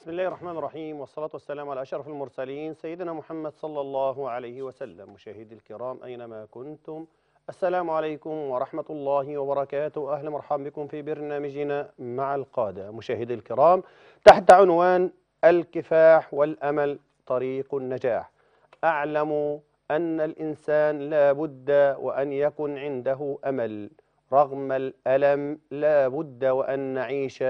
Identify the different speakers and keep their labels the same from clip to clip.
Speaker 1: بسم الله الرحمن الرحيم والصلاة والسلام على أشرف المرسلين سيدنا محمد صلى الله عليه وسلم مشاهدي الكرام أينما كنتم السلام عليكم ورحمة الله وبركاته أهلا مرحبا بكم في برنامجنا مع القادة مشاهدي الكرام تحت عنوان الكفاح والأمل طريق النجاح أعلم أن الإنسان لا بد وأن يكن عنده أمل رغم الألم لا بد وأن نعيش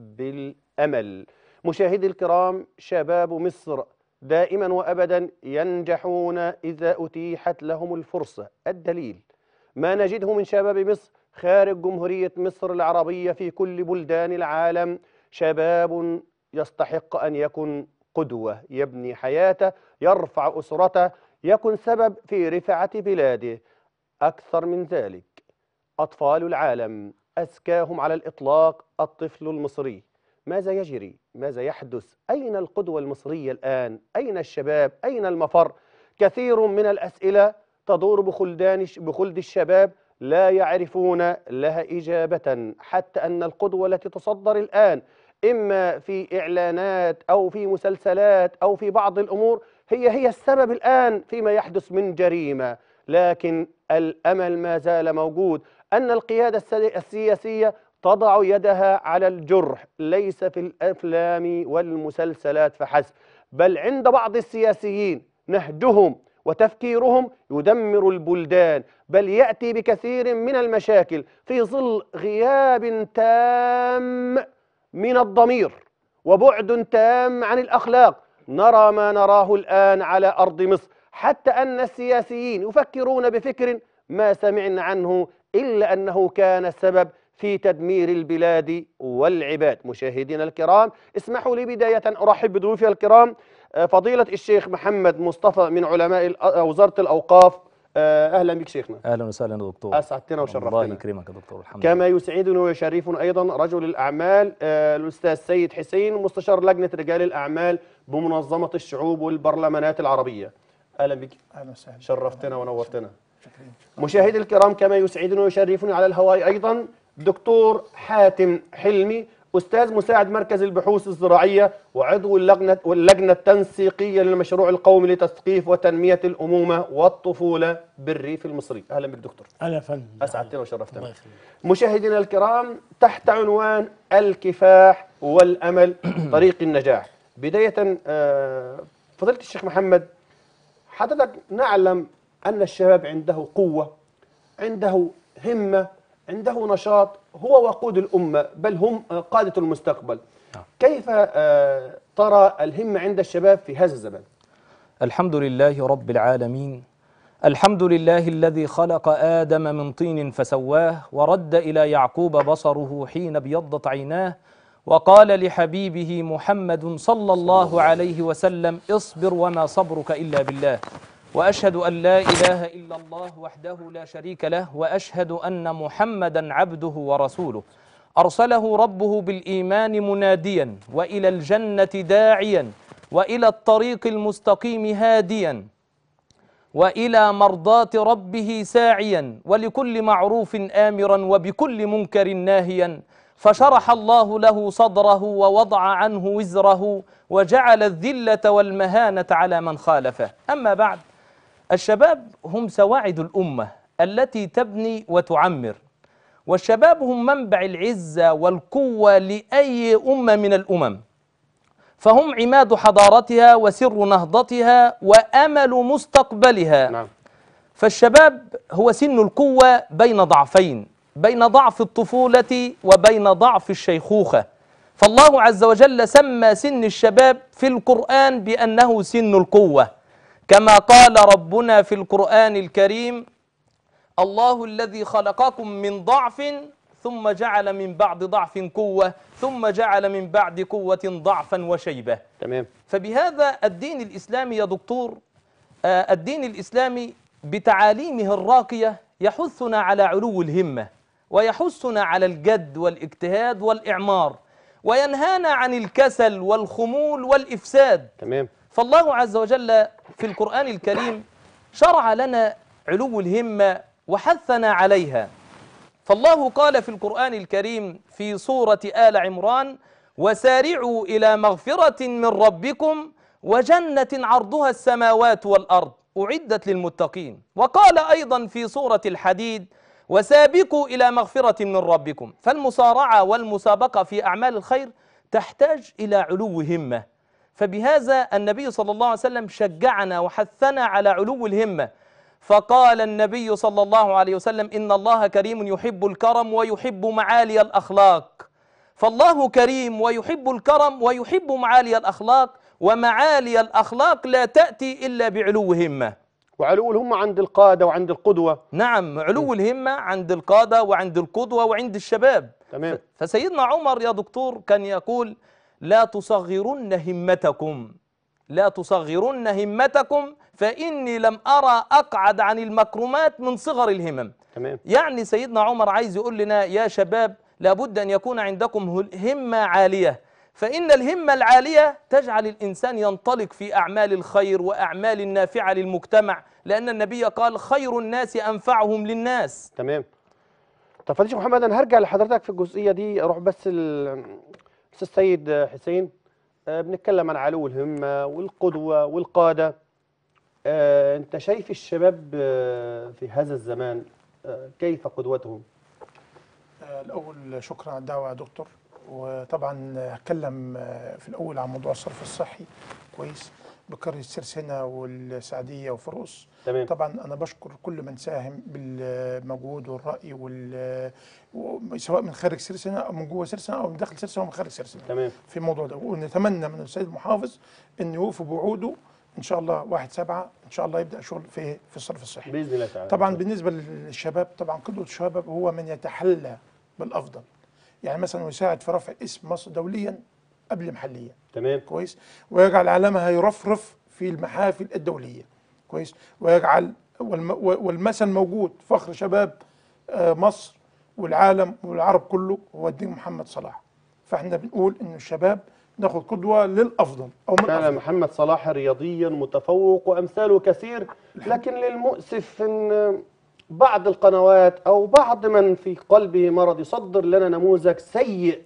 Speaker 1: بالأمل مشاهدي الكرام شباب مصر دائما وأبدا ينجحون إذا أتيحت لهم الفرصة الدليل ما نجده من شباب مصر خارج جمهورية مصر العربية في كل بلدان العالم شباب يستحق أن يكون قدوة يبني حياته يرفع أسرته يكن سبب في رفعة بلاده أكثر من ذلك أطفال العالم أزكاهم على الإطلاق الطفل المصري ماذا يجري؟ ماذا يحدث؟ أين القدوة المصرية الآن؟ أين الشباب؟ أين المفر؟ كثير من الأسئلة تدور بخلدان بخلد الشباب لا يعرفون لها إجابة حتى أن القدوة التي تصدر الآن إما في إعلانات أو في مسلسلات أو في بعض الأمور هي هي السبب الآن فيما يحدث من جريمة لكن الأمل ما زال موجود أن القيادة السياسية تضع يدها على الجرح ليس في الافلام والمسلسلات فحسب بل عند بعض السياسيين نهجهم وتفكيرهم يدمر البلدان بل ياتي بكثير من المشاكل في ظل غياب تام من الضمير وبعد تام عن الاخلاق نرى ما نراه الان على ارض مصر حتى ان السياسيين يفكرون بفكر ما سمعنا عنه الا انه كان سبب في تدمير البلاد والعباد مشاهدينا الكرام اسمحوا لي بداية أرحب بضيوفي الكرام فضيلة الشيخ محمد مصطفى من علماء وزارة الأوقاف أهلا بك شيخنا
Speaker 2: اهلا وسهلا يا دكتور
Speaker 1: أسعدتنا وشرفتنا
Speaker 2: الله يكرمك يا دكتور الحمد
Speaker 1: كما يسعدني ويشرفنا أيضا رجل الأعمال الأستاذ سيد حسين مستشار لجنة رجال الأعمال بمنظمة الشعوب والبرلمانات العربية أهلا بك
Speaker 3: اهلا وسهلا
Speaker 1: شرفتنا ونورتنا مشاهدي الكرام كما يسعدني ويشرفني على الهواء أيضا دكتور حاتم حلمي أستاذ مساعد مركز البحوث الزراعية وعضو اللجنة, واللجنة التنسيقية للمشروع القومي لتثقيف وتنمية الأمومة والطفولة بالريف المصري أهلا بك دكتور
Speaker 3: اهلا يا فندم
Speaker 1: أسعدتنا
Speaker 3: الله
Speaker 1: وشرفتنا
Speaker 3: يخليك
Speaker 1: مشاهدينا الكرام تحت عنوان الكفاح والأمل طريق النجاح بداية آه، فضيلة الشيخ محمد حضرتك نعلم أن الشباب عنده قوة عنده همة عنده نشاط هو وقود الأمة بل هم آه، قادة المستقبل
Speaker 2: نعم.
Speaker 1: كيف آه، ترى الهمة عند الشباب في هذا الزمن
Speaker 2: الحمد لله رب العالمين الحمد لله الذي خلق آدم من طين فسواه ورد إلى يعقوب بصره حين ابيضت عيناه وقال لحبيبه محمد صلى الله عليه وسلم اصبر وما صبرك إلا بالله وأشهد أن لا إله إلا الله وحده لا شريك له وأشهد أن محمدا عبده ورسوله أرسله ربه بالإيمان مناديا وإلى الجنة داعيا وإلى الطريق المستقيم هاديا والى مرضاه ربه ساعيا ولكل معروف امرا وبكل منكر ناهيا فشرح الله له صدره ووضع عنه وزره وجعل الذله والمهانه على من خالفه اما بعد الشباب هم سواعد الامه التي تبني وتعمر والشباب هم منبع العزه والقوه لاي امه من الامم فهم عماد حضارتها وسر نهضتها وامل مستقبلها
Speaker 1: نعم
Speaker 2: فالشباب هو سن القوه بين ضعفين بين ضعف الطفوله وبين ضعف الشيخوخه فالله عز وجل سمى سن الشباب في القران بانه سن القوه كما قال ربنا في القران الكريم الله الذي خلقكم من ضعف ثم جعل من بعد ضعف قوه ثم جعل من بعد قوه ضعفا وشيبه
Speaker 1: تمام
Speaker 2: فبهذا الدين الإسلامي يا دكتور آه، الدين الإسلامي بتعاليمه الراقية يحثنا على علو الهمة ويحثنا على الجد والاجتهاد والإعمار وينهانا عن الكسل والخمول والإفساد
Speaker 1: تمام
Speaker 2: فالله عز وجل في القرآن الكريم شرع لنا علو الهمة وحثنا عليها فالله قال في القرآن الكريم في سورة آل عمران وسارعوا إلى مغفرة من ربكم وجنة عرضها السماوات والأرض أعدت للمتقين وقال أيضا في سورة الحديد وسابقوا إلى مغفرة من ربكم فالمسارعة والمسابقة في أعمال الخير تحتاج إلى علو همة فبهذا النبي صلى الله عليه وسلم شجعنا وحثنا على علو الهمة فقال النبي صلى الله عليه وسلم إن الله كريم يحب الكرم ويحب معالي الأخلاق فالله كريم ويحب الكرم ويحب معالي الأخلاق ومعالي الأخلاق لا تأتي إلا بعلو همة
Speaker 1: وعلو الهمة عند القادة وعند القدوة
Speaker 2: نعم علو الهمة عند القادة وعند القدوة وعند الشباب
Speaker 1: تمام
Speaker 2: فسيدنا عمر يا دكتور كان يقول لا تصغرن همتكم لا تصغرن همتكم فإني لم أرى أقعد عن المكرمات من صغر الهمم
Speaker 1: تمام
Speaker 2: يعني سيدنا عمر عايز يقول لنا يا شباب لابد أن يكون عندكم هل- همة عالية فإن الهمة العالية تجعل الإنسان ينطلق في أعمال الخير وأعمال النافعة للمجتمع لأن النبي قال خير الناس أنفعهم للناس
Speaker 1: تمام طب فضيلة محمد انا هرجع لحضرتك في الجزئيه دي اروح بس ال- الاستاذ سيد حسين آه، بنتكلم عن علو الهمه والقدوه والقاده آه، انت شايف الشباب آه، في هذا الزمان آه، كيف قدوتهم
Speaker 3: آه، الأول شكرا على الدعوة يا دكتور وطبعا هتكلم آه، في الأول عن موضوع الصرف الصحي كويس بقرية سرسنة والسعدية وفرقس
Speaker 1: تمام
Speaker 3: طبعا أنا بشكر كل من ساهم بالمجهود والرأي وال و- سواء من خارج سرسنة أو من جوه سرسنة أو من داخل سرسنة أو من خارج سرسنة
Speaker 1: تمام
Speaker 3: في الموضوع ده ونتمنى من السيد المحافظ أن يوفي بوعوده إن شاء الله واحد سبعة إن شاء الله يبدأ شغل في في الصرف الصحي
Speaker 1: باذن الله تعالى
Speaker 3: طبعا بالنسبه للشباب طبعا قدوه الشباب هو من يتحلى بالافضل يعني مثلا يساعد في رفع اسم مصر دوليا قبل محليا
Speaker 1: تمام
Speaker 3: كويس ويجعل علامها يرفرف في المحافل الدوليه كويس ويجعل والم والمثل موجود فخر شباب آه، مصر والعالم والعرب كله هو الدين محمد صلاح فاحنا بنقول ان الشباب ناخد قدوه للافضل او من
Speaker 1: كان
Speaker 3: الافضل
Speaker 1: محمد صلاح رياضيا متفوق وامثاله كثير لكن للمؤسف ان بعض القنوات او بعض من في قلبه مرض يصدر لنا نموذج سيء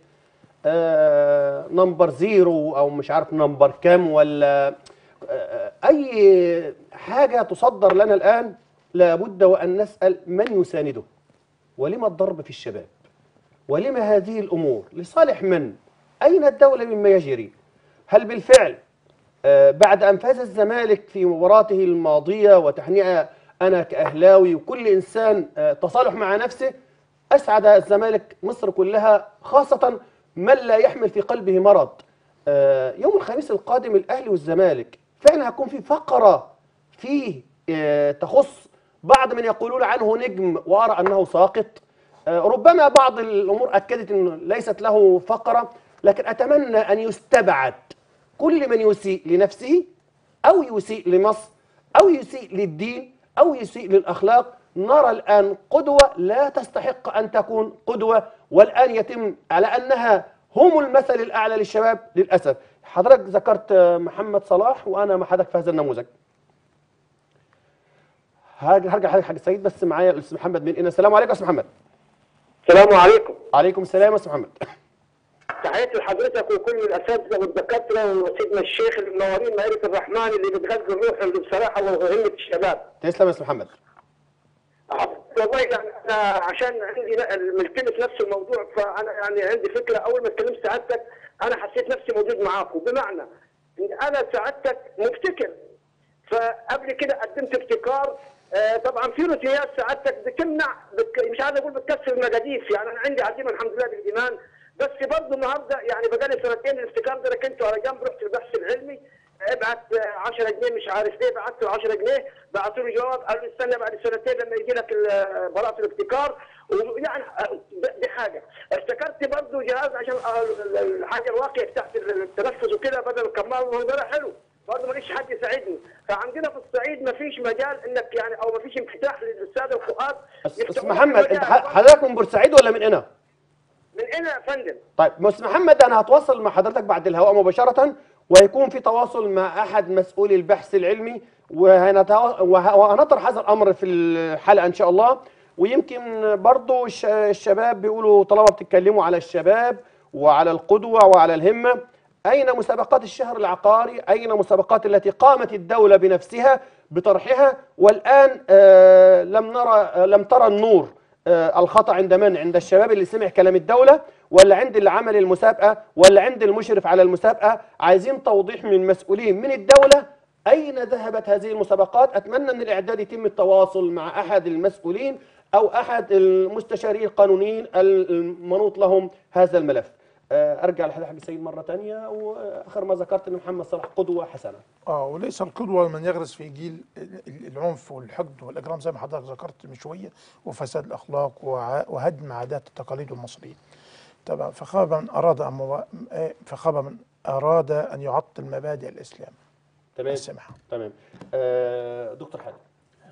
Speaker 1: آه نمبر زيرو او مش عارف نمبر كام ولا آه اي حاجه تصدر لنا الان لابد وان نسال من يسانده ولما الضرب في الشباب ولما هذه الامور لصالح من اين الدوله مما يجري هل بالفعل آه، بعد أن فاز الزمالك في مباراته الماضية وتهنئة أنا كأهلاوي وكل إنسان آه، تصالح مع نفسه أسعد الزمالك مصر كلها خاصة من لا يحمل في قلبه مرض آه، يوم الخميس القادم الأهلي والزمالك فعلا هتكون في فقرة فيه آه، تخص بعض من يقولون عنه نجم وأرى أنه ساقط آه، ربما بعض الأمور أكدت أنه ليست له فقرة لكن أتمنى أن يستبعد كل من يسيء لنفسه أو يسيء لمصر أو يسيء للدين أو يسيء للأخلاق نرى الآن قدوة لا تستحق أن تكون قدوة والآن يتم على أنها هم المثل الأعلى للشباب للأسف حضرتك ذكرت آه، محمد صلاح وأنا مع حضرتك في هذا النموذج هرجع هرجع حضرتك حاج سيد بس معايا الاستاذ محمد من هنا السلام عليكم يا استاذ محمد
Speaker 4: السلام عليكم
Speaker 1: عليكم السلام يا استاذ محمد
Speaker 4: تحياتي لحضرتك وكل الاساتذه والدكاتره وسيدنا الشيخ اللي منورين مائده الرحمن اللي بتغذي الروح اللي بصراحه وهمه الشباب
Speaker 1: تسلم يا استاذ محمد
Speaker 4: والله يعني انا عشان عندي ن- ملتمس نفس الموضوع فانا يعني عندي فكره اول ما كلمت سعادتك انا حسيت نفسي موجود معاكم بمعنى ان انا سعادتك مبتكر فقبل كده قدمت ابتكار آه، طبعا في روتينات سعادتك بتمنع بت... مش عايز اقول بتكسر المجاديف يعني انا عندي عزيمه الحمد لله بالايمان بس برضه النهارده يعني بقالي سنتين الابتكار ده ركنته على جنب رحت البحث العلمي ابعت آه، 10 جنيه مش عارف ايه بعت له 10 جنيه بعتوا له جواب قال لي استنى بعد سنتين لما يجي لك ال- براءه الابتكار ويعني آه، دي حاجه ابتكرت برضه جهاز عشان آه، ال- الحاجه الواقيه تحت التنفس وكده بدل الكمام وده حلو برضه ماليش حد يساعدني فعندنا في الصعيد ما فيش مجال انك يعني او ما فيش انفتاح للساده الفقهاء
Speaker 1: أس-
Speaker 4: يفتحوا
Speaker 1: استاذ
Speaker 4: لك
Speaker 1: محمد
Speaker 4: مجال.
Speaker 1: انت ح- حضرتك من بورسعيد ولا من هنا؟
Speaker 4: من هنا يا فندم
Speaker 1: طيب استاذ محمد انا هتواصل مع حضرتك بعد الهواء مباشره وهيكون في تواصل مع احد مسؤولي البحث العلمي وهنتوا- وه- وهنطرح هذا الامر في الحلقه ان شاء الله ويمكن برضو الش- الشباب بيقولوا طالما بتتكلموا على الشباب وعلى القدوة وعلى الهمة أين مسابقات الشهر العقاري أين مسابقات التي قامت الدولة بنفسها بطرحها والآن آه، لم نرى آه، لم ترى النور آه، الخطأ عند من عند الشباب اللي سمع كلام الدولة ولا عند اللي عمل المسابقة ولا عند المشرف على المسابقة عايزين توضيح من مسؤولين من الدولة أين ذهبت هذه المسابقات أتمنى أن الإعداد يتم التواصل مع أحد المسؤولين أو أحد المستشارين القانونيين المنوط لهم هذا الملف آه، أرجع لحضرتك السيد مرة تانية وآخر ما ذكرت أن محمد صلاح قدوة حسنة
Speaker 3: اه وليس القدوة من يغرس في جيل ال- ال- العنف والحقد والإجرام زي ما حضرتك ذكرت من شوية وفساد الأخلاق وع- وهدم عادات التقاليد المصريين طبعا فخاب من أراد أن مو- آه، فخاب من أراد أن يعطل مبادئ الإسلام
Speaker 1: تمام
Speaker 3: السمحة
Speaker 1: تمام آه، دكتور حاتم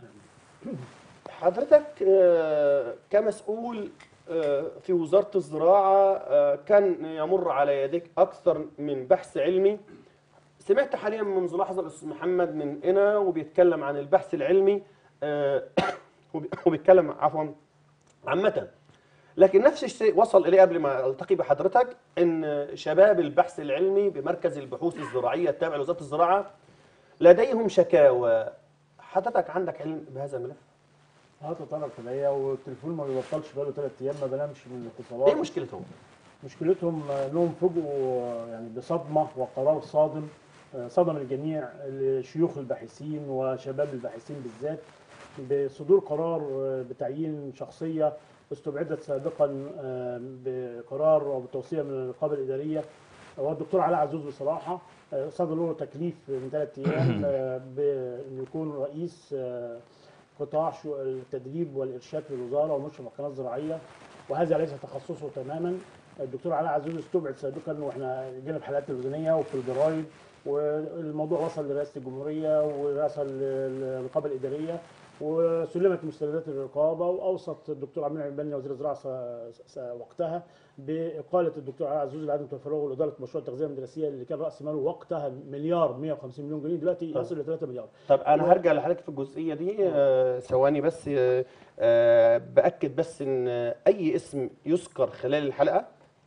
Speaker 1: حضرتك آه، كمسؤول آه، في وزارة الزراعة آه، كان يمر على يديك أكثر من بحث علمي سمعت حاليا منذ لحظة الأستاذ محمد من هنا وبيتكلم عن البحث العلمي آه، وبي- وبيتكلم عفوا عامة لكن نفس الشيء وصل إليه قبل ما ألتقي بحضرتك إن شباب البحث العلمي بمركز البحوث الزراعية التابع لوزارة الزراعة لديهم شكاوى حضرتك عندك علم بهذا الملف؟
Speaker 5: اه تطرق اليا والتليفون ما بيبطلش بقاله ثلاث ايام ما بنامش من
Speaker 1: ايه
Speaker 5: الاتصالات
Speaker 1: مشكلتهم؟
Speaker 5: مشكلتهم آه، انهم فوجئوا آه، يعني بصدمه وقرار صادم آه، صدم الجميع شيوخ الباحثين وشباب الباحثين بالذات بصدور قرار آه، بتعيين شخصيه استبعدت سابقا آه، بقرار او بتوصيه من الرقابه الاداريه هو الدكتور علاء عزوز بصراحه آه، صدر له تكليف من ثلاث ايام آه، بانه يكون رئيس آه، قطاع شو- التدريب والارشاد في الوزاره ومشرف على القناه الزراعيه وهذا ليس تخصصه تماما الدكتور علاء عزوز استبعد سابقا واحنا جينا في حلقات تلفزيونيه وفي الجرايد والموضوع وصل لرئاسه الجمهوريه ورئاسه الرقابه الاداريه وسلمت مستندات الرقابه واوصت الدكتور عمرو البني وزير الزراعه س- س- وقتها باقاله الدكتور علاء عزوز لعدم تفرغه لاداره مشروع التغذيه المدرسيه اللي كان راس ماله وقتها مليار 150 مليون جنيه دلوقتي يصل ل 3 مليار
Speaker 1: طب انا هرجع لحضرتك في الجزئيه دي آه، ثواني بس آه، آه، باكد بس ان آه، اي اسم يذكر خلال الحلقه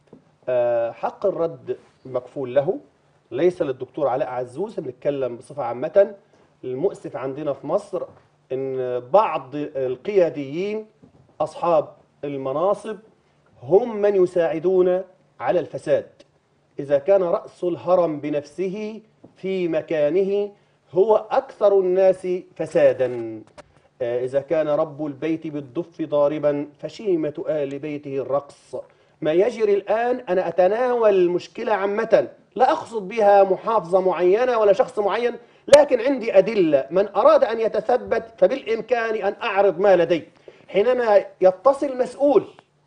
Speaker 1: آه، حق الرد مكفول له ليس للدكتور علاء عزوز بنتكلم بصفه عامه المؤسف عندنا في مصر ان بعض القياديين اصحاب المناصب هم من يساعدون على الفساد إذا كان رأس الهرم بنفسه في مكانه هو أكثر الناس فسادا آه، إذا كان رب البيت بالضف ضاربا فشيمة آل بيته الرقص ما يجري الآن أنا أتناول المشكلة عامة لا أقصد بها محافظة معينة ولا شخص معين لكن عندي أدلة من أراد أن يتثبت فبالإمكان أن أعرض ما لدي حينما يتصل مسؤول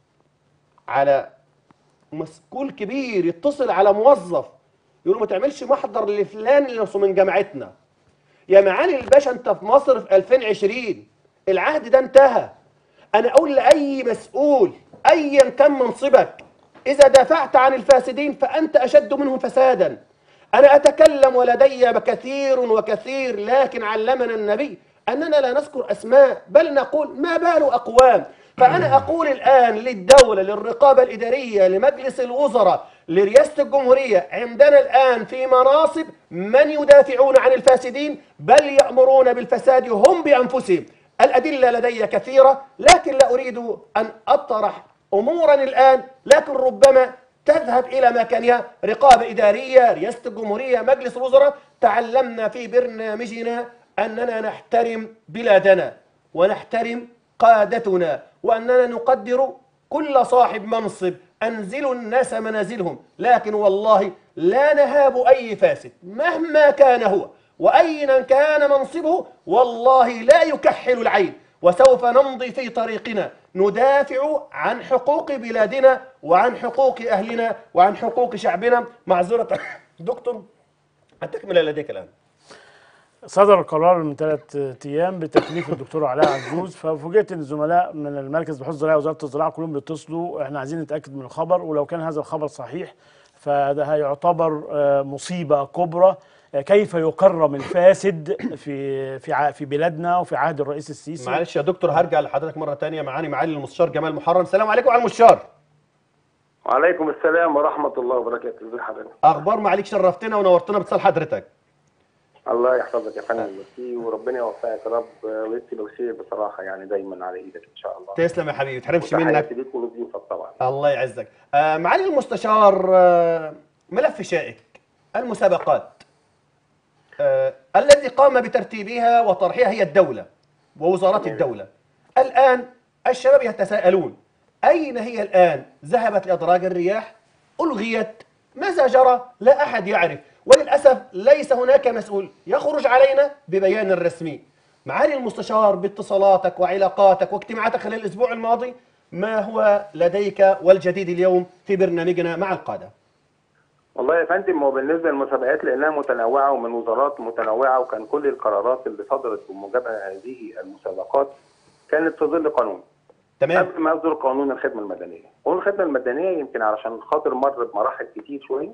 Speaker 1: على مسؤول كبير يتصل على موظف يقول له ما تعملش محضر لفلان اللي نفسه من جامعتنا يا معالي الباشا انت في مصر في 2020 العهد ده انتهى انا اقول لاي مسؤول ايا كان منصبك اذا دافعت عن الفاسدين فانت اشد منهم فسادا انا اتكلم ولدي كثير وكثير لكن علمنا النبي اننا لا نذكر اسماء بل نقول ما بال اقوام فانا اقول الان للدوله للرقابه الاداريه لمجلس الوزراء لرئاسه الجمهوريه عندنا الان في مناصب من يدافعون عن الفاسدين بل يامرون بالفساد هم بانفسهم الادله لدي كثيره لكن لا اريد ان اطرح امورا الان لكن ربما تذهب الى مكانها رقابه اداريه رئاسه الجمهوريه مجلس الوزراء تعلمنا في برنامجنا اننا نحترم بلادنا ونحترم قادتنا واننا نقدر كل صاحب منصب انزلوا الناس منازلهم لكن والله لا نهاب اي فاسد مهما كان هو وايا كان منصبه والله لا يكحل العين وسوف نمضي في طريقنا ندافع عن حقوق بلادنا وعن حقوق اهلنا وعن حقوق شعبنا معذره دكتور التكمله لديك الان
Speaker 5: صدر قرار من ثلاث ايام بتكليف الدكتور علاء عزوز ففوجئت ان الزملاء من المركز بحوث الزراعه وزاره الزراعه كلهم بيتصلوا احنا عايزين نتاكد من الخبر ولو كان هذا الخبر صحيح فده هيعتبر آه، مصيبه كبرى آه، كيف يكرم الفاسد في في ع- في بلادنا وفي عهد الرئيس السيسي
Speaker 1: معلش يا دكتور هرجع لحضرتك مره تانية معاني معالي المستشار جمال محرم السلام عليكم على المستشار
Speaker 6: وعليكم السلام ورحمة الله وبركاته ازي حضرتك
Speaker 1: اخبار معاليك شرفتنا ونورتنا باتصال حضرتك
Speaker 6: الله يحفظك يا فندم ميرسي وربنا يوفقك يا رب ويكتب الخير بصراحة يعني دايما على ايدك ان شاء الله
Speaker 1: تسلم يا حبيبي تحرمش منك
Speaker 6: وتحياتي ليك ولضيوفك طبعا
Speaker 1: الله يعزك آه معالي المستشار آه ملف شائك المسابقات آه الذي قام بترتيبها وطرحها هي الدولة ووزارات
Speaker 6: تمام.
Speaker 1: الدولة الآن الشباب يتساءلون أين هي الآن ذهبت لأدراج الرياح ألغيت ماذا جرى لا أحد يعرف وللأسف ليس هناك مسؤول يخرج علينا ببيان رسمي معالي المستشار باتصالاتك وعلاقاتك واجتماعاتك خلال الأسبوع الماضي ما هو لديك والجديد اليوم في برنامجنا مع القادة
Speaker 6: والله يا فندم هو بالنسبة للمسابقات لأنها متنوعة ومن وزارات متنوعة وكان كل القرارات اللي صدرت بموجب هذه المسابقات كانت في ظل قانون
Speaker 1: تمام
Speaker 6: قبل ما يصدر قانون الخدمة المدنية قانون الخدمة المدنية يمكن علشان خاطر مر بمراحل كتير شوية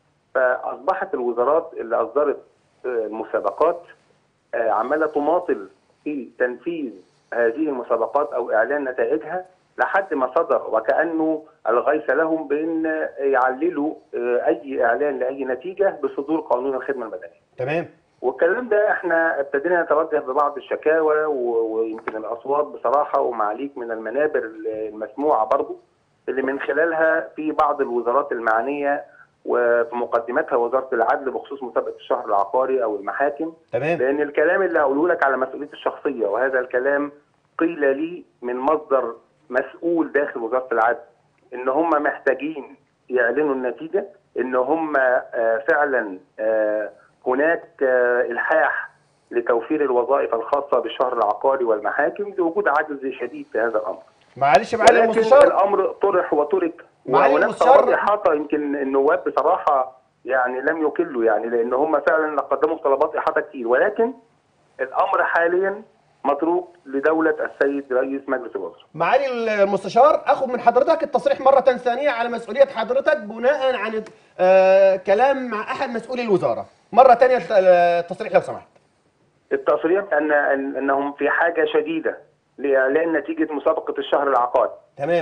Speaker 6: فأصبحت الوزارات اللي أصدرت آه، المسابقات آه، عمالة تماطل في تنفيذ هذه المسابقات أو إعلان نتائجها لحد ما صدر وكأنه الغيث لهم بأن يعللوا آه، أي إعلان لأي نتيجة بصدور قانون الخدمة المدنية
Speaker 1: تمام
Speaker 6: والكلام ده احنا ابتدينا نتوجه ببعض الشكاوى و- ويمكن الاصوات بصراحه ومعاليك من المنابر المسموعه برضو اللي من خلالها في بعض الوزارات المعنيه وفي مقدمتها وزاره العدل بخصوص مسابقه الشهر العقاري او المحاكم
Speaker 1: تمام
Speaker 6: لان الكلام اللي هقوله لك على مسؤوليتي الشخصيه وهذا الكلام قيل لي من مصدر مسؤول داخل وزاره العدل ان هم محتاجين يعلنوا النتيجه ان هم آه، فعلا آه، هناك آه، الحاح لتوفير الوظائف الخاصه بالشهر العقاري والمحاكم لوجود عجز شديد في هذا الامر
Speaker 1: معلش معالي
Speaker 6: ولكن
Speaker 1: المستشار
Speaker 6: الامر طرح وترك
Speaker 1: معالي
Speaker 6: وهناك
Speaker 1: المستشار-
Speaker 6: طلبات احاطه يمكن النواب بصراحه يعني لم يكلوا يعني لان هم فعلا قدموا طلبات احاطه كتير ولكن الامر حاليا متروك لدوله السيد رئيس مجلس الوزراء
Speaker 1: معالي المستشار اخذ من حضرتك التصريح مره ثانيه على مسؤوليه حضرتك بناء عن آه كلام مع احد مسؤولي الوزاره مره ثانيه التصريح لو سمحت
Speaker 6: التصريح ان أن- انهم في حاجه شديده لاعلان نتيجه مسابقه الشهر العقاري
Speaker 1: تمام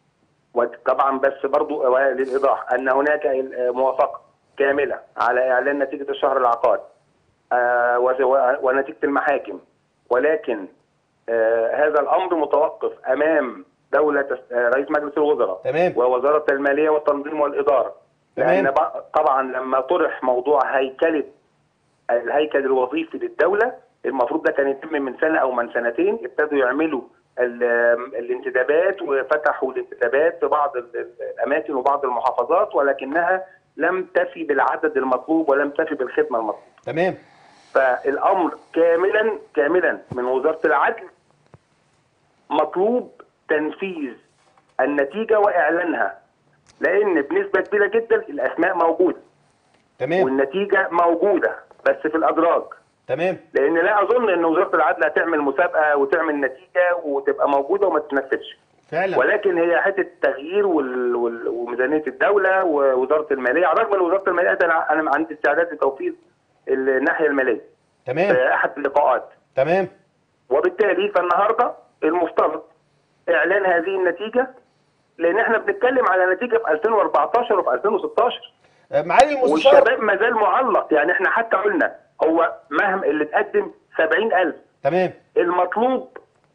Speaker 6: وطبعا بس برضو للايضاح ان هناك موافقه كامله على اعلان نتيجه الشهر العقاري آه، وز- ونتيجه المحاكم ولكن آه، هذا الامر متوقف امام دوله آه، رئيس مجلس الوزراء
Speaker 1: تمام.
Speaker 6: ووزاره الماليه والتنظيم والاداره
Speaker 1: تمام.
Speaker 6: لان بق- طبعا لما طرح موضوع هيكله الهيكل الوظيفي للدوله المفروض ده كان يتم من سنه او من سنتين ابتدوا يعملوا ال- الانتدابات وفتحوا الانتدابات في بعض ال- ال- الاماكن وبعض المحافظات ولكنها لم تفي بالعدد المطلوب ولم تفي بالخدمه المطلوبه
Speaker 1: تمام
Speaker 6: فالامر كاملا كاملا من وزاره العدل مطلوب تنفيذ النتيجه واعلانها لان بنسبه كبيره جدا الاسماء موجوده
Speaker 1: تمام
Speaker 6: والنتيجه موجوده بس في الادراج
Speaker 1: تمام
Speaker 6: لان لا اظن ان وزاره العدل هتعمل مسابقه وتعمل نتيجه وتبقى موجوده وما تتنفذش
Speaker 1: فعلا
Speaker 6: ولكن هي حته التغيير وال... وال... وميزانيه الدوله ووزاره الماليه على الرغم ان وزاره الماليه ده انا أنا عندي استعداد لتوفير الناحيه الماليه
Speaker 1: تمام
Speaker 6: في احد اللقاءات
Speaker 1: تمام
Speaker 6: وبالتالي فالنهارده المفترض اعلان هذه النتيجه لان احنا بنتكلم على نتيجه في 2014 وفي 2016
Speaker 1: آه، معالي المستشار
Speaker 6: والشباب ما زال معلق يعني احنا حتى قلنا هو مهما اللي اتقدم 70000
Speaker 1: تمام
Speaker 6: المطلوب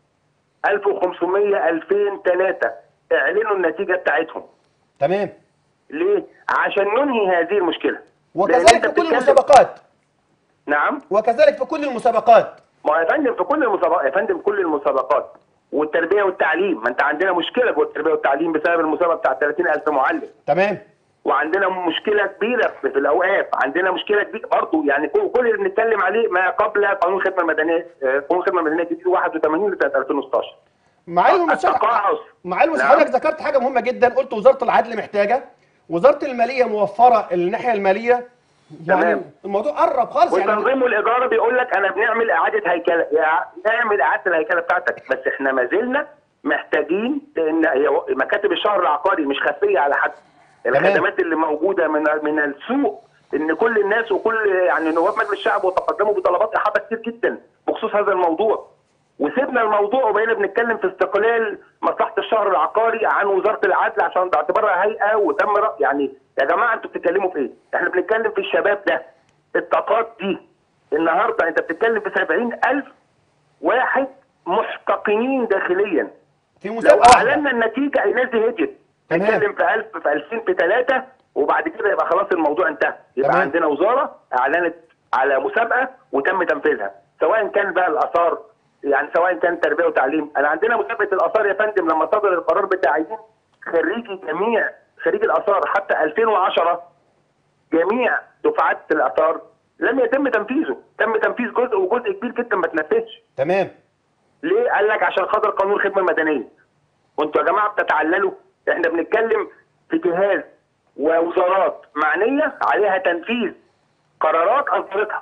Speaker 6: 1500 2000 3 اعلنوا النتيجه بتاعتهم
Speaker 1: تمام
Speaker 6: ليه؟ عشان ننهي هذه المشكله لأن
Speaker 1: وكذلك
Speaker 6: أنت
Speaker 1: في كل
Speaker 6: بتتكلم-
Speaker 1: المسابقات
Speaker 6: نعم
Speaker 1: وكذلك في كل المسابقات
Speaker 6: ما هو يا فندم في كل المسابقات يا فندم كل المسابقات والتربيه والتعليم ما انت عندنا مشكله جوه التربيه والتعليم بسبب المسابقه بتاع 30000 معلم
Speaker 1: تمام
Speaker 6: وعندنا مشكله كبيره في الاوقاف عندنا مشكله كبيره برضه يعني كل كل اللي بنتكلم عليه ما قبل قانون الخدمه المدنيه آه، قانون الخدمه المدنيه الجديد 81 لسنه 2016
Speaker 1: معالي المستشار
Speaker 6: التقاعس
Speaker 1: معالي المستشار
Speaker 6: نعم.
Speaker 1: حضرتك ذكرت حاجه مهمه جدا قلت وزاره العدل محتاجه وزاره الماليه موفره الناحيه الماليه يعني
Speaker 6: تمام.
Speaker 1: الموضوع قرب خالص يعني
Speaker 6: والتنظيم والاداره بيقول لك انا بنعمل اعاده هيكله يا- نعمل اعاده الهيكله بتاعتك بس احنا ما زلنا محتاجين لان هي مكاتب الشهر العقاري مش خفيه على حد الخدمات اللي موجوده من من السوق ان كل الناس وكل يعني نواب مجلس الشعب وتقدموا بطلبات احاطه كتير جدا بخصوص هذا الموضوع وسيبنا الموضوع وبقينا بنتكلم في استقلال مصلحه الشهر العقاري عن وزاره العدل عشان باعتبارها هيئه وتم رأ... يعني يا جماعه انتوا بتتكلموا في ايه؟ احنا بنتكلم في الشباب ده الطاقات دي النهارده انت بتتكلم في 70000 واحد محتقنين داخليا
Speaker 1: في
Speaker 6: لو
Speaker 1: مسابقه واحده
Speaker 6: اعلنا النتيجه الناس دي هديت
Speaker 1: تمام.
Speaker 6: نتكلم في 1000 في 2000 في 3 وبعد كده يبقى خلاص الموضوع انتهى يبقى
Speaker 1: تمام.
Speaker 6: عندنا وزاره اعلنت على مسابقه وتم تنفيذها سواء كان بقى الاثار يعني سواء كان تربيه وتعليم انا عندنا مسابقه الاثار يا فندم لما صدر القرار بتاعين خريجي جميع خريج الاثار حتى 2010 جميع دفعات الاثار لم يتم تنفيذه تم تنفيذ جزء وجزء كبير جدا ما تنفذش
Speaker 1: تمام
Speaker 6: ليه؟ قال لك عشان خاطر قانون الخدمه المدنيه. وانتوا يا جماعه بتتعللوا احنا بنتكلم في جهاز ووزارات معنيه عليها تنفيذ قرارات اصدرتها.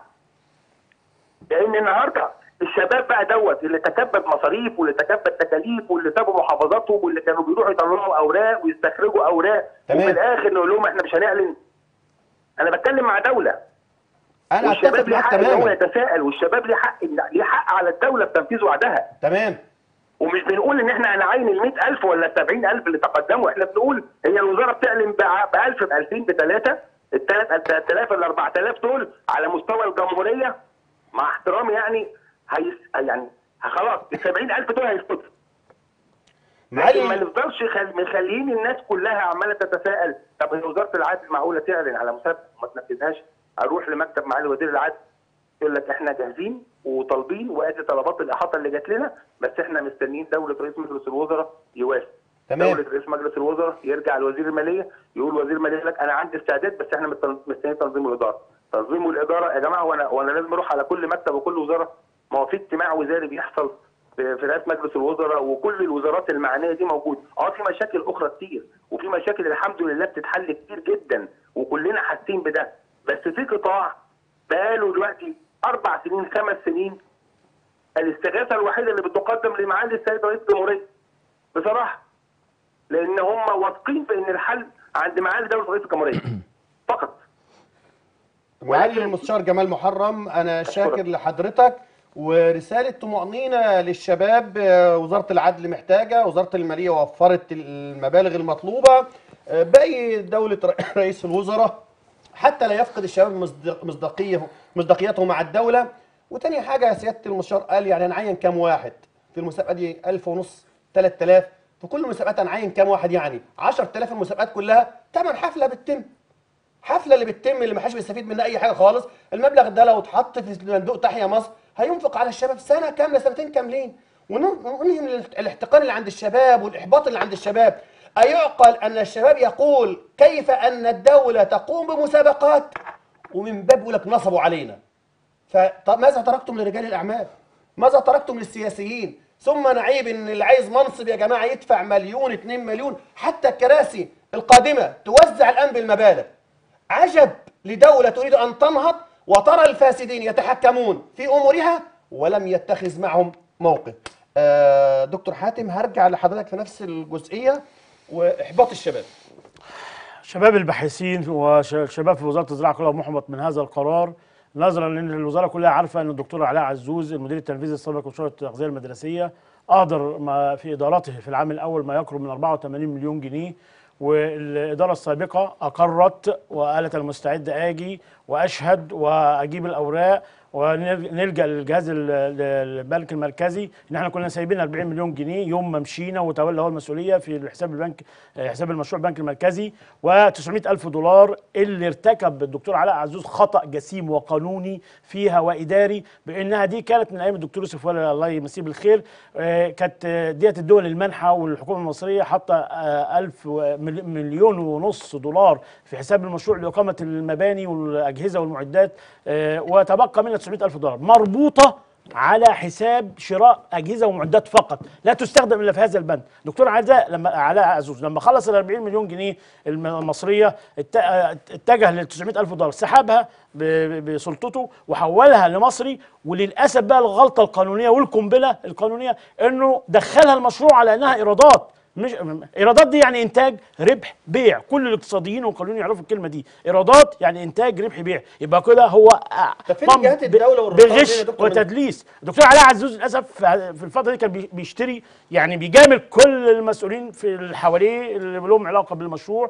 Speaker 6: لان النهارده الشباب بقى دوت اللي تكبد مصاريف واللي تكبد تكاليف واللي سابوا محافظاتهم واللي كانوا بيروحوا يطلعوا اوراق ويستخرجوا اوراق
Speaker 1: تمام.
Speaker 6: وفي الاخر نقول لهم احنا مش هنعلن. انا بتكلم مع دوله
Speaker 1: انا اتفق
Speaker 6: والشباب ليه
Speaker 1: معاك
Speaker 6: حق ان هو
Speaker 1: تماما
Speaker 6: يتساءل والشباب ليه حق ليه حق على الدوله بتنفيذ وعدها.
Speaker 1: تمام
Speaker 6: ومش بنقول ان احنا هنعين ال 100000 ولا ال 70000 اللي تقدموا احنا بنقول هي الوزاره بتعلن ب 1000 ب 2000 ب 3 ال 3000 ال 4000 دول على مستوى الجمهوريه مع احترامي يعني هيس يعني خلاص ال 70000 دول هيسقطوا لكن ما
Speaker 1: معالي
Speaker 6: نفضلش خل... مخليين الناس كلها عماله تتساءل طب هي وزاره العدل معقوله تعلن على مسابقه وما تنفذهاش اروح لمكتب معالي وزير العدل يقول لك احنا جاهزين وطالبين وادي طلبات الاحاطه اللي جات لنا بس احنا مستنيين دوله رئيس مجلس الوزراء يوافق
Speaker 1: تمام
Speaker 6: دوله رئيس مجلس الوزراء يرجع لوزير الماليه يقول وزير الماليه يقول لك انا عندي استعداد بس احنا مستن- مستنيين تنظيم الاداره تنظيم الاداره يا جماعه وانا وانا لازم اروح على كل مكتب وكل وزاره ما هو في اجتماع وزاري بيحصل في في رئاسه مجلس الوزراء وكل الوزارات المعنيه دي موجود اه في مشاكل اخرى كتير وفي مشاكل الحمد لله بتتحل كتير جدا وكلنا حاسين بده بس في قطاع بقاله دلوقتي اربع سنين خمس سنين الاستغاثه الوحيده اللي بتقدم لمعالي السيد رئيس الجمهوريه بصراحه لان هم واثقين في ان الحل عند معالي دوله رئيس الجمهوريه فقط
Speaker 1: معالي المستشار جمال محرم انا شاكر لحضرتك ورساله طمانينه للشباب آه، وزاره العدل محتاجه وزاره الماليه وفرت المبالغ المطلوبه آه، باقي دوله ر- رئيس الوزراء حتى لا يفقد الشباب مصدق- مصداقيه مصداقيته مع الدوله وتاني حاجه يا سياده المستشار قال يعني هنعين كام واحد في المسابقه دي 1000 ونص 3000 في كل المسابقات هنعين كام واحد يعني 10000 المسابقات كلها ثمن حفله بتتم حفله اللي بتتم اللي ما حدش بيستفيد منها اي حاجه خالص المبلغ ده لو اتحط في صندوق تحيا مصر هينفق على الشباب سنه كامله سنتين كاملين ون- وننهي من الاحت- الاحتقان اللي عند الشباب والاحباط اللي عند الشباب ايعقل ان الشباب يقول كيف ان الدوله تقوم بمسابقات ومن باب يقول لك نصبوا علينا فماذا تركتم لرجال الاعمال؟ ماذا تركتم للسياسيين؟ ثم نعيب ان اللي عايز منصب يا جماعه يدفع مليون 2 مليون حتى الكراسي القادمه توزع الان بالمبالغ. عجب لدوله تريد ان تنهض وترى الفاسدين يتحكمون في امورها ولم يتخذ معهم موقف. آه دكتور حاتم هرجع لحضرتك في نفس الجزئيه واحباط الشباب.
Speaker 5: شباب الباحثين وشباب في وزاره الزراعه كلهم محبط من هذا القرار نظرا لان الوزاره كلها عارفه ان الدكتور علاء عزوز المدير التنفيذي السابق لشؤون التغذيه المدرسيه اهدر ما في ادارته في العام الاول ما يقرب من 84 مليون جنيه والاداره السابقه اقرت وقالت انا مستعد اجي واشهد واجيب الاوراق ونلجا للجهاز ال- ال- البنك المركزي ان احنا كنا سايبين 40 مليون جنيه يوم ما مشينا وتولى هو المسؤوليه في حساب البنك حساب المشروع البنك المركزي و900 الف دولار اللي ارتكب الدكتور علاء عزوز خطا جسيم وقانوني فيها واداري بانها دي كانت من ايام الدكتور يوسف ولا الله يمسيه بالخير آه، كانت آه، ديت الدول المنحه والحكومه المصريه حاطه آه، ألف و- مل- مليون ونص دولار في حساب المشروع لاقامه المباني والاجهزه والمعدات آه، وتبقى منها 900 الف دولار مربوطه على حساب شراء اجهزه ومعدات فقط لا تستخدم الا في هذا البند دكتور عزاء لما علاء عزوز لما خلص ال 40 مليون جنيه الم- المصريه ات- اتجه لل 900 الف دولار سحبها ب- بسلطته وحولها لمصري وللاسف بقى الغلطه القانونيه والقنبله القانونيه انه دخلها المشروع على انها ايرادات مش ايرادات دي يعني انتاج ربح بيع كل الاقتصاديين والقانونيين يعرفوا الكلمه دي ايرادات يعني انتاج ربح بيع يبقى كده هو آه،
Speaker 1: طب فين
Speaker 5: طم
Speaker 1: جهات
Speaker 5: ب-
Speaker 1: الدولة والرقابة دي يا
Speaker 5: بغش
Speaker 1: دكتور من-
Speaker 5: وتدليس الدكتور علاء عزوز للاسف في في الفتره دي كان بي- بيشتري يعني بيجامل كل المسؤولين في اللي حواليه اللي لهم علاقه بالمشروع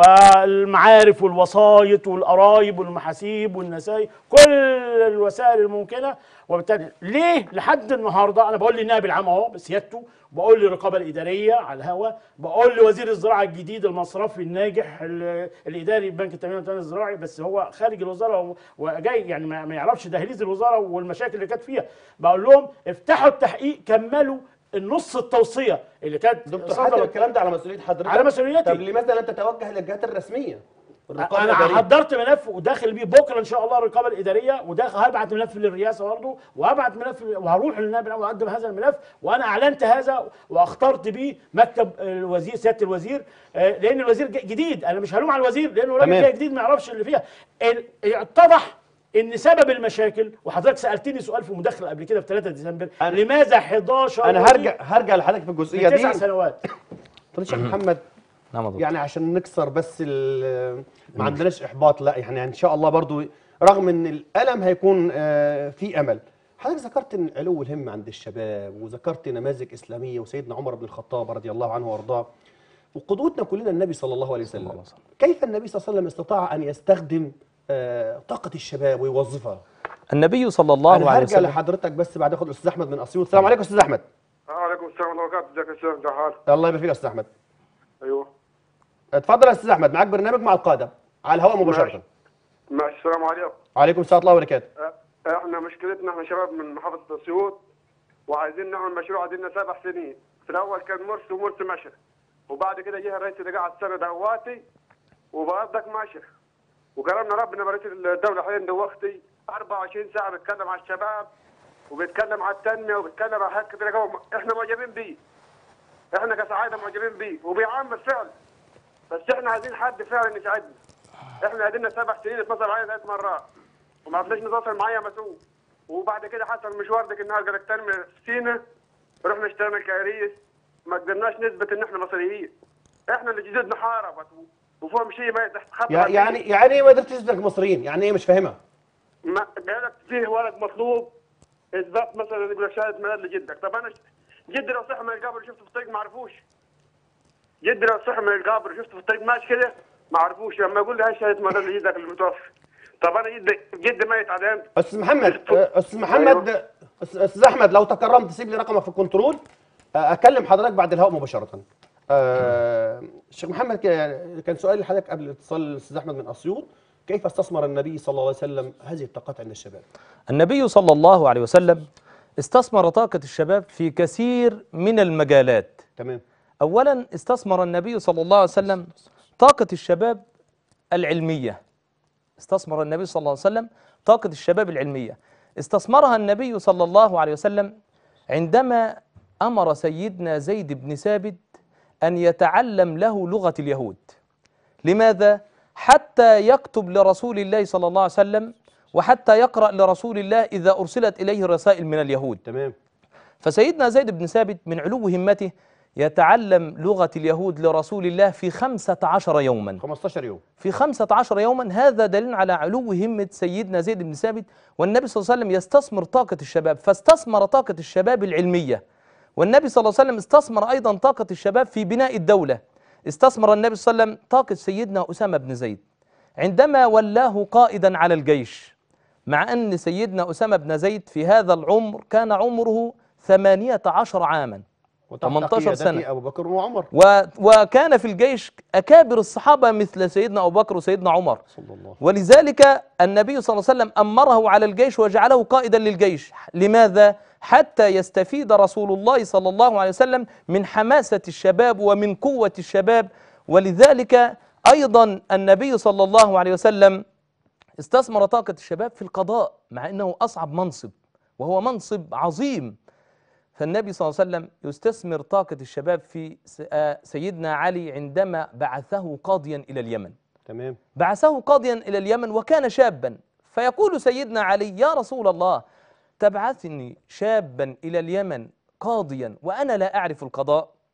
Speaker 5: والمعارف والوسايط والقرايب والمحاسيب والنسايب كل الوسائل الممكنه وبالتالي ليه لحد النهارده انا بقول للنائب العام اهو بسيادته بقول للرقابه الاداريه على الهواء بقول لوزير الزراعه الجديد المصرفي الناجح ال- الاداري بنك التنميه والتنميه الزراعي بس هو خارج الوزاره و- وجاي يعني ما ما يعرفش دهاليز الوزاره والمشاكل اللي كانت فيها بقول لهم افتحوا التحقيق كملوا النص التوصيه اللي كانت
Speaker 1: دكتور
Speaker 5: صدرت.
Speaker 1: حاتم الكلام ده على مسؤوليه حضرتك
Speaker 5: على مسؤوليتي.
Speaker 1: طب لماذا لا تتوجه للجهات الرسميه الرقابة
Speaker 5: انا
Speaker 1: الإدارية؟
Speaker 5: حضرت ملف وداخل بيه بكره ان شاء الله الرقابه الاداريه وداخل هبعت ملف للرئاسه برضه وهبعت ملف وهروح للنائب العام واقدم هذا الملف وانا اعلنت هذا واخترت بيه مكتب الوزير سياده الوزير آه، لان الوزير ج- جديد انا مش هلوم على الوزير لانه راجل
Speaker 1: تمام.
Speaker 5: جاي جديد ما يعرفش اللي فيها ال- اتضح ان سبب المشاكل وحضرتك سالتني سؤال في مداخله قبل كده في 3 ديسمبر
Speaker 1: أنا-
Speaker 5: لماذا 11
Speaker 1: انا
Speaker 5: وزير
Speaker 1: هرجع هرجع لحضرتك في الجزئيه
Speaker 5: من
Speaker 1: دي
Speaker 5: تسع سنوات
Speaker 1: فضيلة الشيخ محمد
Speaker 2: نعم يا دكتور.
Speaker 1: يعني عشان نكسر بس ال- ما عندناش احباط لا يعني ان شاء الله برضو رغم ان الالم هيكون آه، في امل حضرتك ذكرت ان علو الهمه عند الشباب وذكرت نماذج اسلاميه وسيدنا عمر بن الخطاب رضي الله عنه وارضاه وقدوتنا كلنا النبي صلى الله عليه
Speaker 2: الله عليه
Speaker 1: وسلم
Speaker 2: وسلم.
Speaker 1: كيف النبي صلى الله عليه وسلم استطاع ان يستخدم آه، طاقه الشباب ويوظفها
Speaker 2: النبي صلى الله
Speaker 1: انا
Speaker 2: عليه
Speaker 1: هرجع
Speaker 2: وسلم
Speaker 1: لحضرتك بس بعد اخد الاستاذ احمد من اسيوط السلام عليكم استاذ احمد
Speaker 7: وعليكم السلام ورحمه الله وبركاته ازيك يا شيخ ده حال
Speaker 1: الله يبارك فيك يا استاذ احمد
Speaker 7: ايوه
Speaker 1: اتفضل يا استاذ احمد معاك برنامج مع القاده على الهواء مباشره
Speaker 7: ماشي. ماشي السلام عليكم
Speaker 1: وعليكم السلام ورحمه الله وبركاته
Speaker 7: أه، احنا مشكلتنا احنا شباب من محافظه اسيوط وعايزين نعمل مشروع عندنا سبع سنين في الاول كان مرسي ومرسي مشى وبعد كده جه الرئيس اللي قعد سنه دواتي وبرضك مشى وكرمنا ربنا برئيس الدوله حاليا دوختي 24 ساعه بيتكلم على الشباب وبيتكلم على التنميه وبيتكلم على حاجات كتير قوي احنا معجبين بيه احنا كسعاده معجبين بيه وبيعمل فعل بس احنا عايزين حد فعلا يساعدنا احنا قعدنا سبع سنين اتصل معايا ثلاث مرات وما عرفناش نتواصل معايا مسؤول وبعد كده حصل مشوار ديك النهار قال التنميه في سينا رحنا اشترينا الكراريس ما قدرناش نثبت ان احنا مصريين احنا اللي جدود نحارب وفهم شيء ما تحت خط
Speaker 1: يع- يعني يعني ايه ما قدرتش تثبت إنك مصريين يعني ايه مش فاهمها
Speaker 7: ما قالك فيه ورق مطلوب اثبات مثلا يقول لك شهاده ميلاد لجدك طب انا ش- جدي لو صح من القبر شفته في الطريق ما عرفوش جدي لو صح من القبر شفته في الطريق ماشي كده ما عرفوش لما يقول لي هاي شهاده ميلاد لجدك اللي متوفي طب انا جدي جدي ميت على امتى؟
Speaker 1: استاذ محمد آه، استاذ محمد آه، أستاذ- استاذ احمد لو تكرمت تسيب لي رقمك في الكنترول آه، اكلم حضرتك بعد الهواء مباشره آه، الشيخ محمد ك- يعني كان سؤال لحضرتك قبل اتصال الاستاذ احمد من اسيوط كيف استثمر النبي صلى الله عليه وسلم هذه الطاقات عند الشباب
Speaker 2: النبي صلى الله عليه وسلم استثمر طاقة الشباب في كثير من المجالات
Speaker 1: تمام
Speaker 2: أولا استثمر النبي صلى الله عليه وسلم طاقة الشباب العلمية استثمر النبي صلى الله عليه وسلم طاقة الشباب العلمية استثمرها النبي صلى الله عليه وسلم عندما أمر سيدنا زيد بن ثابت أن يتعلم له لغة اليهود لماذا؟ حتى يكتب لرسول الله صلى الله عليه وسلم وحتى يقرأ لرسول الله إذا أرسلت إليه رسائل من اليهود
Speaker 1: تمام
Speaker 2: فسيدنا زيد بن ثابت من علو همته يتعلم لغة اليهود لرسول الله في خمسة عشر يوما
Speaker 1: 15 يوم
Speaker 2: في خمسة عشر يوما هذا دليل على علو همة سيدنا زيد بن ثابت والنبي صلى الله عليه وسلم يستثمر طاقة الشباب فاستثمر طاقة الشباب العلمية والنبي صلى الله عليه وسلم استثمر أيضا طاقة الشباب في بناء الدولة استثمر النبي صلى الله عليه وسلم طاقة سيدنا أسامة بن زيد عندما ولاه قائدا على الجيش مع أن سيدنا أسامة بن زيد في هذا العمر كان عمره ثمانية عشر عاما
Speaker 1: وتحت
Speaker 2: 18
Speaker 1: قيادته
Speaker 2: سنة.
Speaker 1: ابو بكر وعمر
Speaker 2: و وكان في الجيش أكابر الصحابة مثل سيدنا أبو بكر وسيدنا عمر
Speaker 1: صلى الله
Speaker 2: ولذلك النبي صلى الله عليه وسلم أمره على الجيش وجعله قائدا للجيش لماذا؟ حتى يستفيد رسول الله صلى الله عليه وسلم من حماسة الشباب ومن قوة الشباب ولذلك أيضا النبي صلى الله عليه وسلم استثمر طاقة الشباب في القضاء مع أنه أصعب منصب وهو منصب عظيم فالنبي صلى الله عليه وسلم يستثمر طاقة الشباب في س- آه سيدنا علي عندما بعثه قاضيا إلى اليمن
Speaker 1: تمام
Speaker 2: بعثه قاضيا إلى اليمن وكان شابا فيقول سيدنا علي يا رسول الله تبعثني شابا إلى اليمن قاضيا وأنا لا أعرف القضاء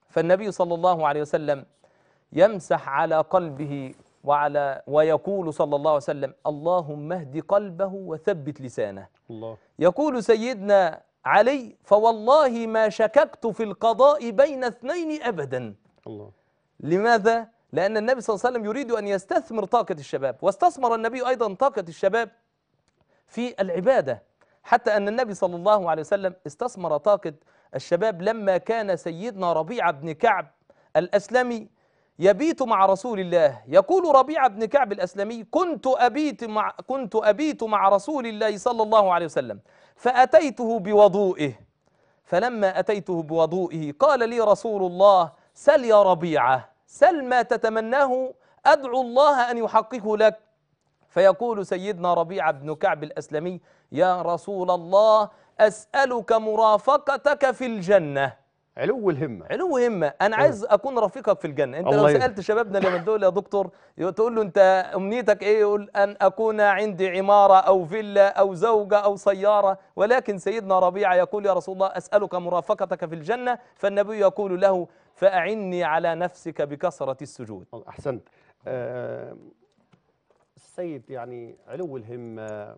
Speaker 2: فالنبي صلى الله عليه وسلم يمسح على قلبه وعلى ويقول صلى الله عليه وسلم اللهم اهد قلبه وثبت لسانه
Speaker 1: الله
Speaker 2: يقول سيدنا علي فوالله ما شككت في القضاء بين اثنين ابدا
Speaker 1: الله
Speaker 2: لماذا؟ لأن النبي صلى الله عليه وسلم يريد أن يستثمر طاقة الشباب واستثمر النبي أيضا طاقة الشباب في العبادة حتى أن النبي صلى الله عليه وسلم استثمر طاقة الشباب لما كان سيدنا ربيعة بن كعب الأسلمي يبيت مع رسول الله يقول ربيعة بن كعب الأسلمي كنت أبيت مع كنت أبيت مع رسول الله صلى الله عليه وسلم فأتيته بوضوئه فلما أتيته بوضوئه قال لي رسول الله سل يا ربيعة سل ما تتمناه أدعو الله أن يحققه لك فيقول سيدنا ربيعة بن كعب الأسلمي يا رسول الله أسألك مرافقتك في الجنة
Speaker 1: علو الهمة
Speaker 2: علو همة أنا عايز أكون رفيقك في الجنة أنت لو
Speaker 1: الله يهديك.
Speaker 2: سألت شبابنا اللي من دول يا دكتور تقول له أنت أمنيتك إيه يقول أن أكون عندي عمارة أو فيلا أو زوجة أو سيارة ولكن سيدنا ربيعة يقول يا رسول الله أسألك مرافقتك في الجنة فالنبي يقول له فأعني على نفسك بكثرة السجود
Speaker 1: أحسنت آه، السيد يعني علو الهمة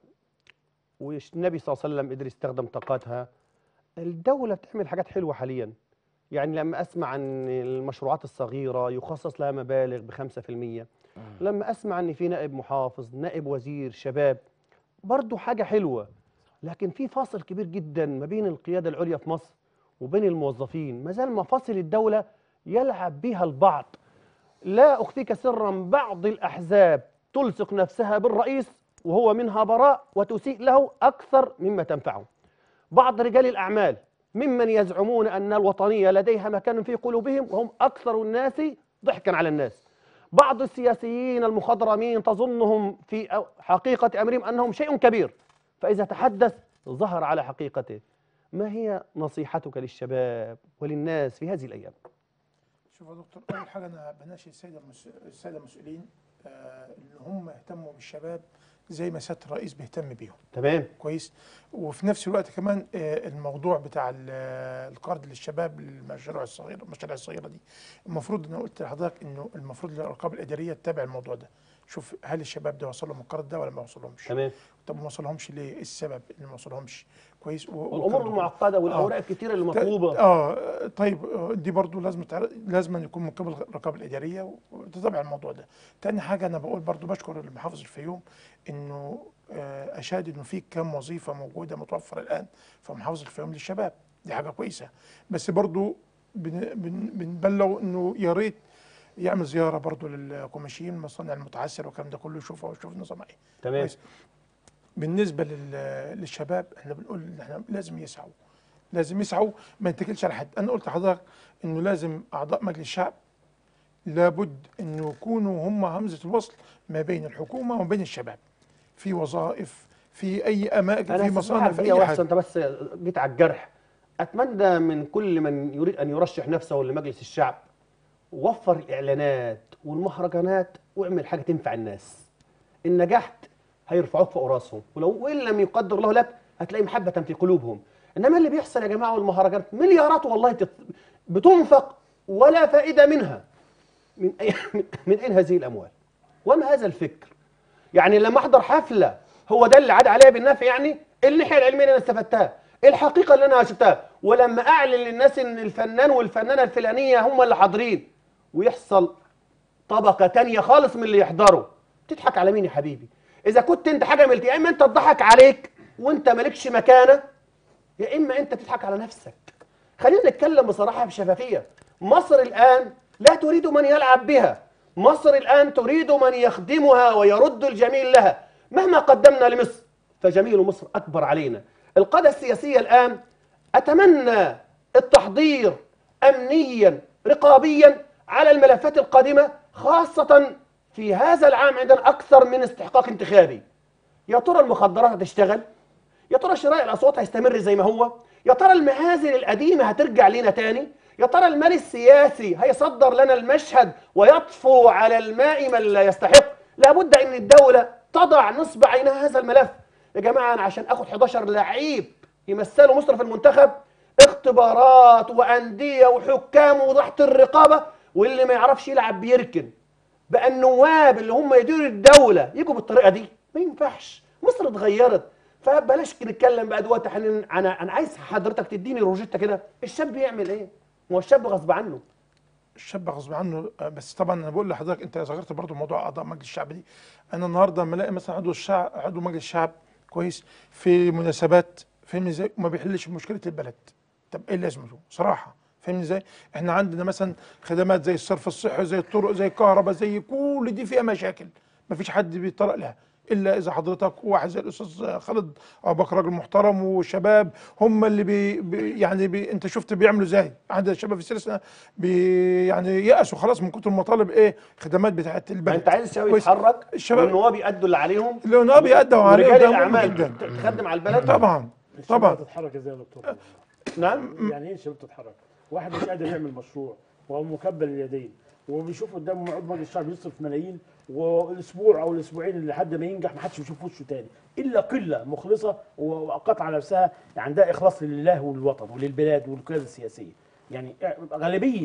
Speaker 1: والنبي صلى الله عليه وسلم قدر يستخدم طاقاتها الدولة بتعمل حاجات حلوة حاليا يعني لما أسمع عن المشروعات الصغيرة يخصص لها مبالغ بخمسة في المية لما أسمع أن في نائب محافظ نائب وزير شباب برضو حاجة حلوة لكن في فاصل كبير جدا ما بين القيادة العليا في مصر وبين الموظفين ما زال مفاصل الدولة يلعب بها البعض لا أخفيك سرا بعض الأحزاب تلصق نفسها بالرئيس وهو منها براء وتسيء له أكثر مما تنفعه بعض رجال الأعمال ممن يزعمون أن الوطنية لديها مكان في قلوبهم وهم أكثر الناس ضحكا على الناس بعض السياسيين المخضرمين تظنهم في أو- حقيقة أمرهم أنهم شيء كبير فإذا تحدث ظهر على حقيقته ما هي نصيحتك للشباب وللناس في هذه الأيام
Speaker 3: شوف يا دكتور اول حاجه انا بناشد الساده المس... الساده المسؤولين آه ان هم يهتموا بالشباب زي ما سياده الرئيس بيهتم بيهم
Speaker 1: تمام
Speaker 3: كويس وفي نفس الوقت كمان آه الموضوع بتاع ال- القرض للشباب للمشاريع الصغيره المشاريع الصغيره دي المفروض انا قلت لحضرتك انه المفروض الرقابه الاداريه تتابع الموضوع ده شوف هل الشباب ده وصل لهم القرض ده ولا ما وصلهمش
Speaker 1: تمام
Speaker 3: طب ما وصلهمش ليه ايه السبب اللي ما وصلهمش كويس و-
Speaker 1: والأمور
Speaker 3: والكلام ده كله.
Speaker 1: المعقدة والأوراق الكتيرة المطلوبة
Speaker 3: اه طيب آه، دي برضو لازم تعر... لازم أن يكون من قبل الرقابه الاداريه وتتابع الموضوع ده. تاني حاجه انا بقول برضو بشكر المحافظ الفيوم انه آه، اشاد انه في كم وظيفه موجوده متوفره الان في محافظه الفيوم للشباب دي حاجه كويسه بس برضو بن... بن... بنبلغ انه يا ريت يعمل زياره برضو للكوميشين مصانع المتعسر والكلام ده كله يشوفها ويشوف نظامها ايه.
Speaker 1: تمام
Speaker 3: كويس. بالنسبه لل- للشباب احنا بنقول ان احنا لازم يسعوا لازم يسعوا ما يتكلش على حد انا قلت لحضرتك انه لازم اعضاء مجلس الشعب لابد انه يكونوا هم همزه الوصل ما بين الحكومه وما بين الشباب في وظائف في اي اماكن في مصانع في
Speaker 1: فيها
Speaker 3: اي
Speaker 1: وحسن
Speaker 3: حاجه
Speaker 1: انت بس جيت على الجرح اتمنى من كل من يريد ان يرشح نفسه لمجلس الشعب وفر الاعلانات والمهرجانات واعمل حاجه تنفع الناس ان نجحت هيرفعوك فوق راسهم ولو وان لم يقدر الله لك هتلاقي محبه في قلوبهم انما اللي بيحصل يا جماعه والمهرجانات مليارات والله تت- بتنفق ولا فائده منها من أي من اين هذه الاموال وما هذا الفكر يعني لما احضر حفله هو ده اللي عاد عليا بالنفع يعني الناحيه العلميه اللي انا استفدتها الحقيقه اللي انا شفتها ولما اعلن للناس ان الفنان والفنانه الفلانيه هم اللي حاضرين ويحصل طبقه تانية خالص من اللي يحضروا تضحك على مين يا حبيبي اذا كنت انت حاجه من يا اما انت تضحك عليك وانت مالكش مكانه يا اما انت تضحك على نفسك خلينا نتكلم بصراحه بشفافيه مصر الان لا تريد من يلعب بها مصر الان تريد من يخدمها ويرد الجميل لها مهما قدمنا لمصر فجميل مصر اكبر علينا القاده السياسيه الان اتمنى التحضير امنيا رقابيا على الملفات القادمه خاصه في هذا العام عندنا اكثر من استحقاق انتخابي يا ترى المخدرات هتشتغل يا ترى شراء الاصوات هيستمر زي ما هو يا ترى المهازل القديمه هترجع لنا تاني يا ترى المال السياسي هيصدر لنا المشهد ويطفو على الماء من لا يستحق لابد ان الدوله تضع نصب عينها هذا الملف يا جماعه انا عشان اخد 11 لعيب يمثلوا مصر في المنتخب اخ- اختبارات وانديه وحكام وتحت الرقابه واللي ما يعرفش يلعب بيركن بقى النواب اللي هم يديروا الدوله يجوا بالطريقه دي ما ينفعش مصر اتغيرت فبلاش نتكلم بقى دلوقتي احنا انا انا عايز حضرتك تديني روجيتا كده الشاب يعمل ايه؟ ما هو الشاب غصب عنه
Speaker 3: الشاب غصب عنه آه، بس طبعا انا بقول لحضرتك انت ذكرت برضو موضوع اعضاء مجلس الشعب دي انا النهارده لما الاقي مثلا عضو الشعب عضو مجلس الشعب كويس في مناسبات فاهمني ازاي وما بيحلش مشكله البلد طب ايه لازمته صراحه فاهمني ازاي احنا عندنا مثلا خدمات زي الصرف الصحي زي الطرق زي الكهرباء زي كل دي فيها مشاكل ما فيش حد بيطرق لها الا اذا حضرتك واحد زي الاستاذ خالد ابو بكر راجل محترم وشباب هم اللي بي بي يعني بي انت شفت بيعملوا ازاي عندنا الشباب في سيرسنا بي يعني يأسوا خلاص من كتر المطالب ايه خدمات بتاعت
Speaker 1: ما
Speaker 3: البلد
Speaker 1: انت عايز الشباب
Speaker 3: كويس.
Speaker 1: يتحرك
Speaker 3: الشباب
Speaker 1: والنواب يأدوا اللي عليهم
Speaker 3: النواب يأدوا عليهم،
Speaker 1: ورجال
Speaker 3: ده مهم
Speaker 1: الاعمال
Speaker 3: جدا.
Speaker 1: تخدم على البلد
Speaker 3: طبعا
Speaker 5: الشباب
Speaker 3: طبعا
Speaker 5: تتحرك ازاي يا دكتور
Speaker 1: نعم
Speaker 5: يعني ايه الشباب تتحرك واحد مش قادر يعمل مشروع وهو مكبل اليدين وبيشوف قدامه عضو مجلس الشعب يصرف ملايين والاسبوع او الاسبوعين اللي لحد ما ينجح ما حدش بيشوف وشه تاني الا قله مخلصه وقطع على نفسها عندها اخلاص لله وللوطن وللبلاد والقياده السياسيه يعني غالبيه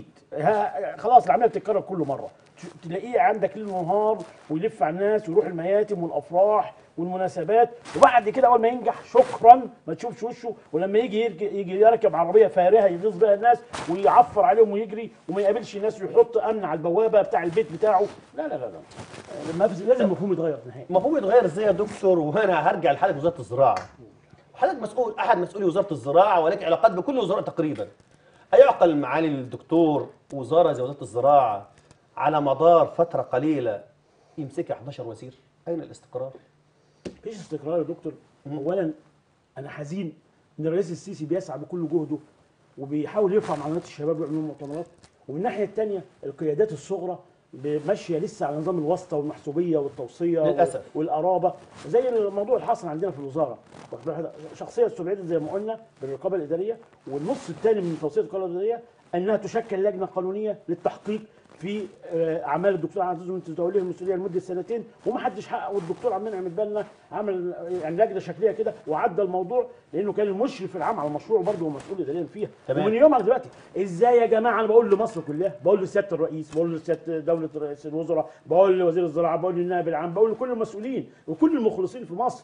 Speaker 5: ها خلاص العمليه بتتكرر كل مره تلاقيه عندك ليل ونهار ويلف على الناس ويروح المياتم والافراح والمناسبات وبعد كده اول ما ينجح شكرا ما تشوفش وشه ولما يجي يرج- يجي يركب عربيه فارهه يغيظ بيها الناس ويعفر عليهم ويجري وما يقابلش الناس ويحط امن على البوابه بتاع البيت بتاعه لا لا لا لا ما في- لازم المفهوم يتغير نهائي
Speaker 1: المفهوم يتغير ازاي يا دكتور وانا هرجع لحضرتك وزاره الزراعه حضرتك مسؤول احد مسؤولي وزاره الزراعه ولك علاقات بكل وزاره تقريبا ايعقل معالي الدكتور وزاره زي وزاره الزراعه على مدار فتره قليله يمسكها 11 وزير اين الاستقرار
Speaker 5: مفيش استقرار يا دكتور اولا انا حزين ان الرئيس السيسي بيسعى بكل جهده وبيحاول يرفع معنويات الشباب ويعملوا مؤتمرات ومن الناحيه الثانيه القيادات الصغرى ماشيه لسه على نظام الواسطه والمحسوبيه والتوصيه
Speaker 1: للأسف.
Speaker 5: والقرابه زي الموضوع اللي حصل عندنا في الوزاره واخد بالك؟ شخصيه استبعدت زي ما قلنا بالرقابه الاداريه والنص الثاني من توصيه الرقابه الاداريه انها تشكل لجنه قانونيه للتحقيق في آه، اعمال الدكتور عزيز وانت توليه المسؤوليه لمده سنتين ومحدش حقق والدكتور عبد المنعم اتبنى عمل يعني لجنه شكليه كده وعدى الموضوع لانه كان المشرف العام على المشروع برضه ومسؤول اداريا فيها
Speaker 1: تمام.
Speaker 5: ومن يومك دلوقتي ازاي يا جماعه انا بقول لمصر كلها بقول لسياده الرئيس بقول لسياده دوله رئيس الوزراء بقول لوزير الزراعه بقول للنائب العام بقول لكل المسؤولين وكل المخلصين في مصر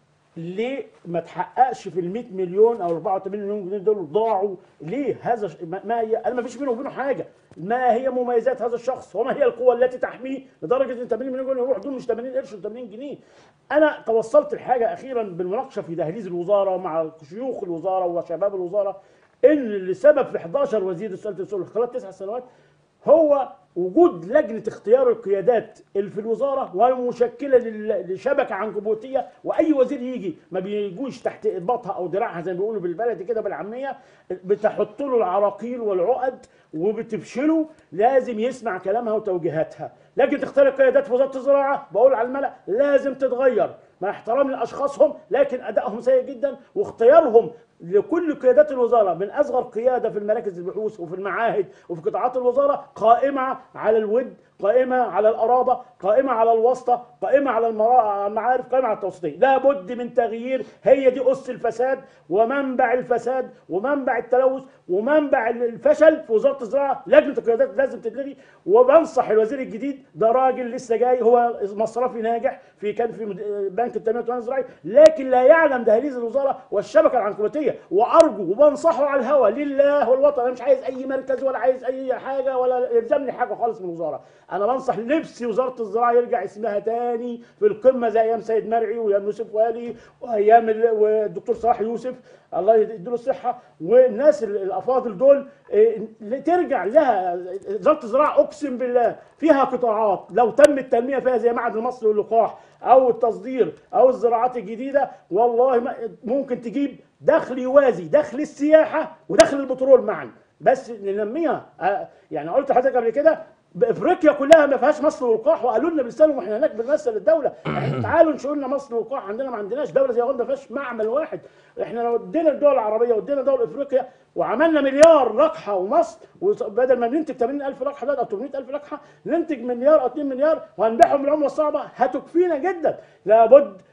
Speaker 5: ليه ما تحققش في ال 100 مليون او 84 مليون جنيه دول ضاعوا ليه هذا ش- ما ما هي انا ما فيش بينه وبينه حاجه ما هي مميزات هذا الشخص وما هي القوه التي تحميه لدرجه ان 80 مليون جنيه يروح دول مش 80 قرش و 80 جنيه انا توصلت لحاجه اخيرا بالمناقشه في دهاليز الوزاره مع شيوخ الوزاره وشباب الوزاره ان اللي سبب في 11 وزير السؤال السؤال خلال تسع سنوات هو وجود لجنه اختيار القيادات اللي في الوزاره والمشكله لل- لشبكه عنكبوتيه واي وزير يجي ما بيجوش تحت اضباطها او دراعها زي ما بيقولوا بالبلدي كده بالعاميه بتحط له العراقيل والعقد وبتفشله لازم يسمع كلامها وتوجيهاتها لجنه اختيار القيادات في وزاره الزراعه بقول على الملا لازم تتغير مع احترامي لاشخاصهم لكن ادائهم سيء جدا واختيارهم لكل قيادات الوزاره من اصغر قياده في المراكز البحوث وفي المعاهد وفي قطاعات الوزاره قائمه على الود قائمه على القرابه قائمه على الواسطه قائمه على المرا- المعارف قائمه على التوسطيه لابد من تغيير هي دي اس الفساد ومنبع الفساد ومنبع التلوث ومنبع الفشل في وزاره الزراعه لجنه القيادات لازم تتلغي وبنصح الوزير الجديد ده راجل لسه جاي هو مصرفي ناجح في كان في مد- بنك التنميه والتنميه الزراعيه لكن لا يعلم دهاليز الوزاره والشبكه العنكبوتيه وارجو وبنصحه على الهوى لله والوطن انا مش عايز اي مركز ولا عايز اي حاجه ولا يلزمني حاجه خالص من الوزاره انا بنصح نفسي وزاره الزراعه يرجع اسمها تاني في القمه زي ايام سيد مرعي وايام يوسف والي وايام ال- والدكتور صلاح يوسف الله يديله الصحه والناس ال- الافاضل دول إيه، ترجع لها وزاره الزراعه اقسم بالله فيها قطاعات لو تم التنميه فيها زي معهد المصري للقاح او التصدير او الزراعات الجديده والله ما- ممكن تجيب دخل يوازي دخل السياحه ودخل البترول معا بس ننميها آه، يعني قلت لحضرتك قبل كده بافريقيا كلها ما فيهاش مصر والقاح وقالوا لنا بلسانهم واحنا هناك بنمثل الدوله إحنا تعالوا نشوف لنا مصر والقاح عندنا ما عندناش دوله زي اوغندا ما فيهاش معمل واحد احنا لو ادينا الدول العربيه وادينا دول افريقيا وعملنا مليار رقحه ومصر وبدل ما بننتج 80000 رقحه دلوقتي او 800000 رقحه ننتج مليار او 2 مليار وهنبيعهم بالعمله الصعبه هتكفينا جدا لابد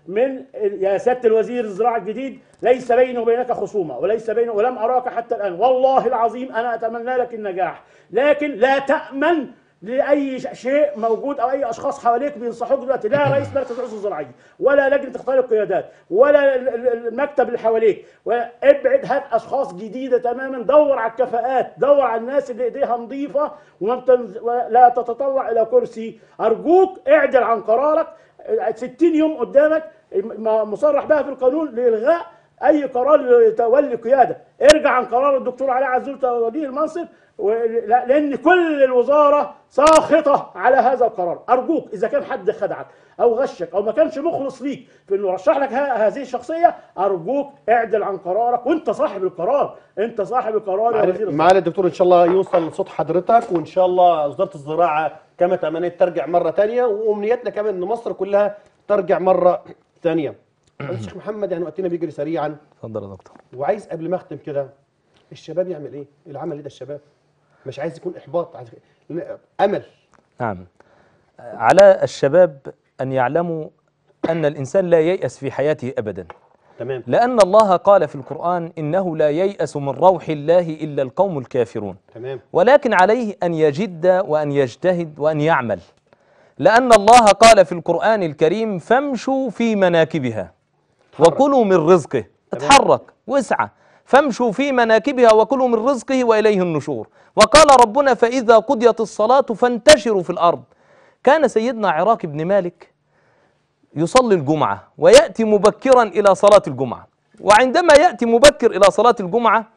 Speaker 5: من ال- يا سياده الوزير الزراعه الجديد ليس بيني وبينك خصومه وليس بيني ولم اراك حتى الان والله العظيم انا اتمنى لك النجاح لكن لا تامن لاي ش- شيء موجود او اي اشخاص حواليك بينصحوك دلوقتي لا رئيس مركز الرؤوس الزراعيه ولا لجنه اختيار القيادات ولا ال- ال- المكتب اللي حواليك وابعد هات اشخاص جديده تماما دور على الكفاءات دور على الناس اللي ايديها نظيفه وما بتنز... ولا تتطلع الى كرسي ارجوك اعدل عن قرارك 60 يوم قدامك م- مصرح بها في القانون لالغاء اي قرار لتولي قياده ارجع عن قرار الدكتور علاء عزول تولي المنصب و- لا- لان كل الوزاره ساخطه على هذا القرار ارجوك اذا كان حد خدعك او غشك او ما كانش مخلص ليك في انه رشح لك ه- هذه الشخصيه ارجوك اعدل عن قرارك وانت صاحب القرار انت صاحب القرار يا وزير الزراعه
Speaker 1: معالي الدكتور ان شاء الله يوصل صوت حضرتك وان شاء الله وزاره الزراعه كما تمنيت ترجع مره ثانيه وامنيتنا كمان ان مصر كلها ترجع مره ثانيه الشيخ محمد يعني وقتنا بيجري سريعا
Speaker 2: اتفضل يا دكتور
Speaker 1: وعايز قبل ما اختم كده الشباب يعمل ايه؟ العمل ده الشباب مش عايز يكون احباط عايز امل
Speaker 2: نعم على الشباب أن يعلموا أن الإنسان لا ييأس في حياته أبدا
Speaker 1: تمام
Speaker 2: لأن الله قال في القرآن إنه لا ييأس من روح الله إلا القوم الكافرون
Speaker 1: تمام
Speaker 2: ولكن عليه أن يجد وأن يجتهد وأن يعمل لأن الله قال في القرآن الكريم فامشوا في مناكبها وكلوا من رزقه اتحرك واسعى فامشوا في مناكبها وكلوا من رزقه وإليه النشور وقال ربنا فإذا قضيت الصلاة فانتشروا في الأرض كان سيدنا عراك بن مالك يصلي الجمعة ويأتي مبكرا إلى صلاة الجمعة وعندما يأتي مبكر إلى صلاة الجمعة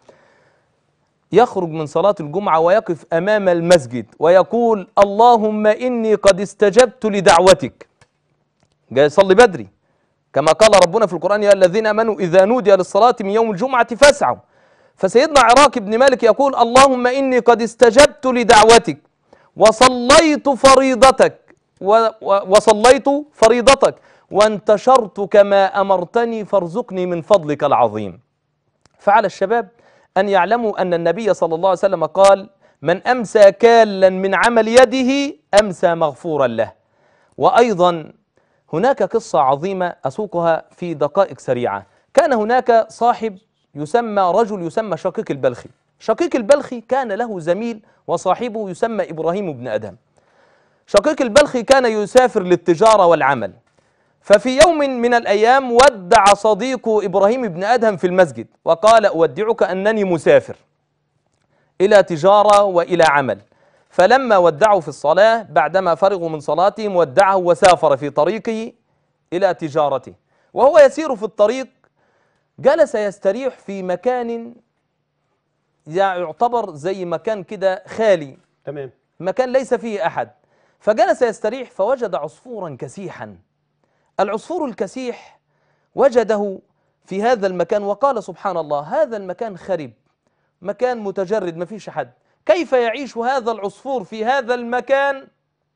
Speaker 2: يخرج من صلاة الجمعة ويقف أمام المسجد ويقول اللهم إني قد استجبت لدعوتك جاي يصلي بدري كما قال ربنا في القرآن يا الذين آمنوا إذا نودي للصلاة من يوم الجمعة فاسعوا فسيدنا عراك بن مالك يقول اللهم إني قد استجبت لدعوتك وصليت فريضتك و و وصليت فريضتك وانتشرت كما أمرتني فارزقني من فضلك العظيم فعلى الشباب أن يعلموا أن النبي صلى الله عليه وسلم قال من أمسى كالا من عمل يده أمسى مغفورا له وأيضا هناك قصة عظيمة أسوقها في دقائق سريعة كان هناك صاحب يسمى رجل يسمى شقيق البلخي شقيق البلخي كان له زميل وصاحبه يسمى إبراهيم بن أدهم شقيق البلخي كان يسافر للتجارة والعمل ففي يوم من الأيام ودع صديقه إبراهيم بن أدهم في المسجد وقال أودعك أنني مسافر إلى تجارة وإلى عمل فلما ودعوا في الصلاة بعدما فرغوا من صلاتهم ودعه وسافر في طريقه إلى تجارته وهو يسير في الطريق جلس يستريح في مكان يعتبر زي مكان كده خالي
Speaker 1: تمام
Speaker 2: مكان ليس فيه أحد فجلس يستريح فوجد عصفورا كسيحا العصفور الكسيح وجده في هذا المكان وقال سبحان الله هذا المكان خرب مكان متجرد ما فيش حد كيف يعيش هذا العصفور في هذا المكان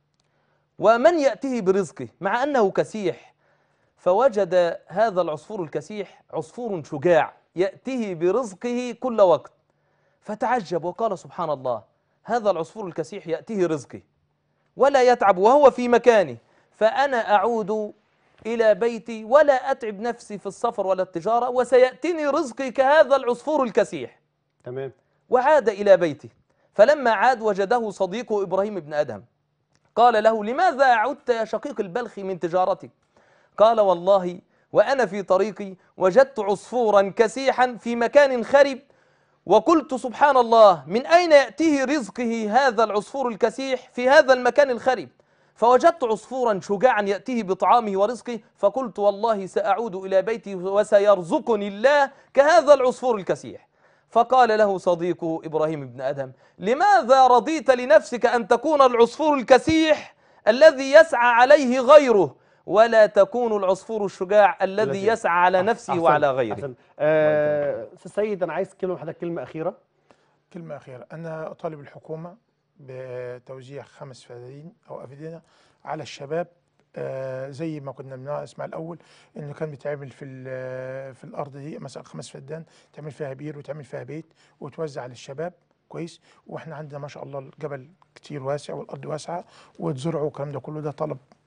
Speaker 2: ومن يأتيه برزقه مع أنه كسيح فوجد هذا العصفور الكسيح عصفور شجاع يأتيه برزقه كل وقت فتعجب وقال سبحان الله هذا العصفور الكسيح يأتيه رزقي ولا يتعب وهو في مكانه فأنا أعود إلى بيتي ولا أتعب نفسي في السفر ولا التجارة وسيأتيني رزقي كهذا العصفور الكسيح
Speaker 1: تمام
Speaker 2: وعاد إلى بيته فلما عاد وجده صديقه إبراهيم بن أدهم قال له لماذا عدت يا شقيق البلخي من تجارتك قال والله وأنا في طريقي وجدت عصفورا كسيحا في مكان خرب وقلت سبحان الله من أين يأتيه رزقه هذا العصفور الكسيح في هذا المكان الخرب فوجدت عصفورا شجاعا يأتيه بطعامه ورزقه فقلت والله سأعود إلى بيتي وسيرزقني الله كهذا العصفور الكسيح فقال له صديقه إبراهيم بن أدهم لماذا رضيت لنفسك أن تكون العصفور الكسيح الذي يسعى عليه غيره ولا تكون العصفور الشجاع الذي
Speaker 1: الذي-
Speaker 2: يسعى على نفسه
Speaker 1: أحسن،
Speaker 2: وعلى غيره
Speaker 1: أحسن. آه أستاذ سيد انا عايز كلمه حضرتك كلمه اخيره
Speaker 3: كلمة أخيرة أنا أطالب الحكومة بتوزيع خمس فدادين أو أفدنة على الشباب آه، زي ما كنا بنسمع الأول إنه كان بيتعمل في ال- في الأرض دي مثلا خمس فدان تعمل فيها بير وتعمل فيها بيت وتوزع للشباب كويس واحنا عندنا ما شاء الله الجبل كتير واسع والأرض واسعة وتزرعوا والكلام ده كله ده طلب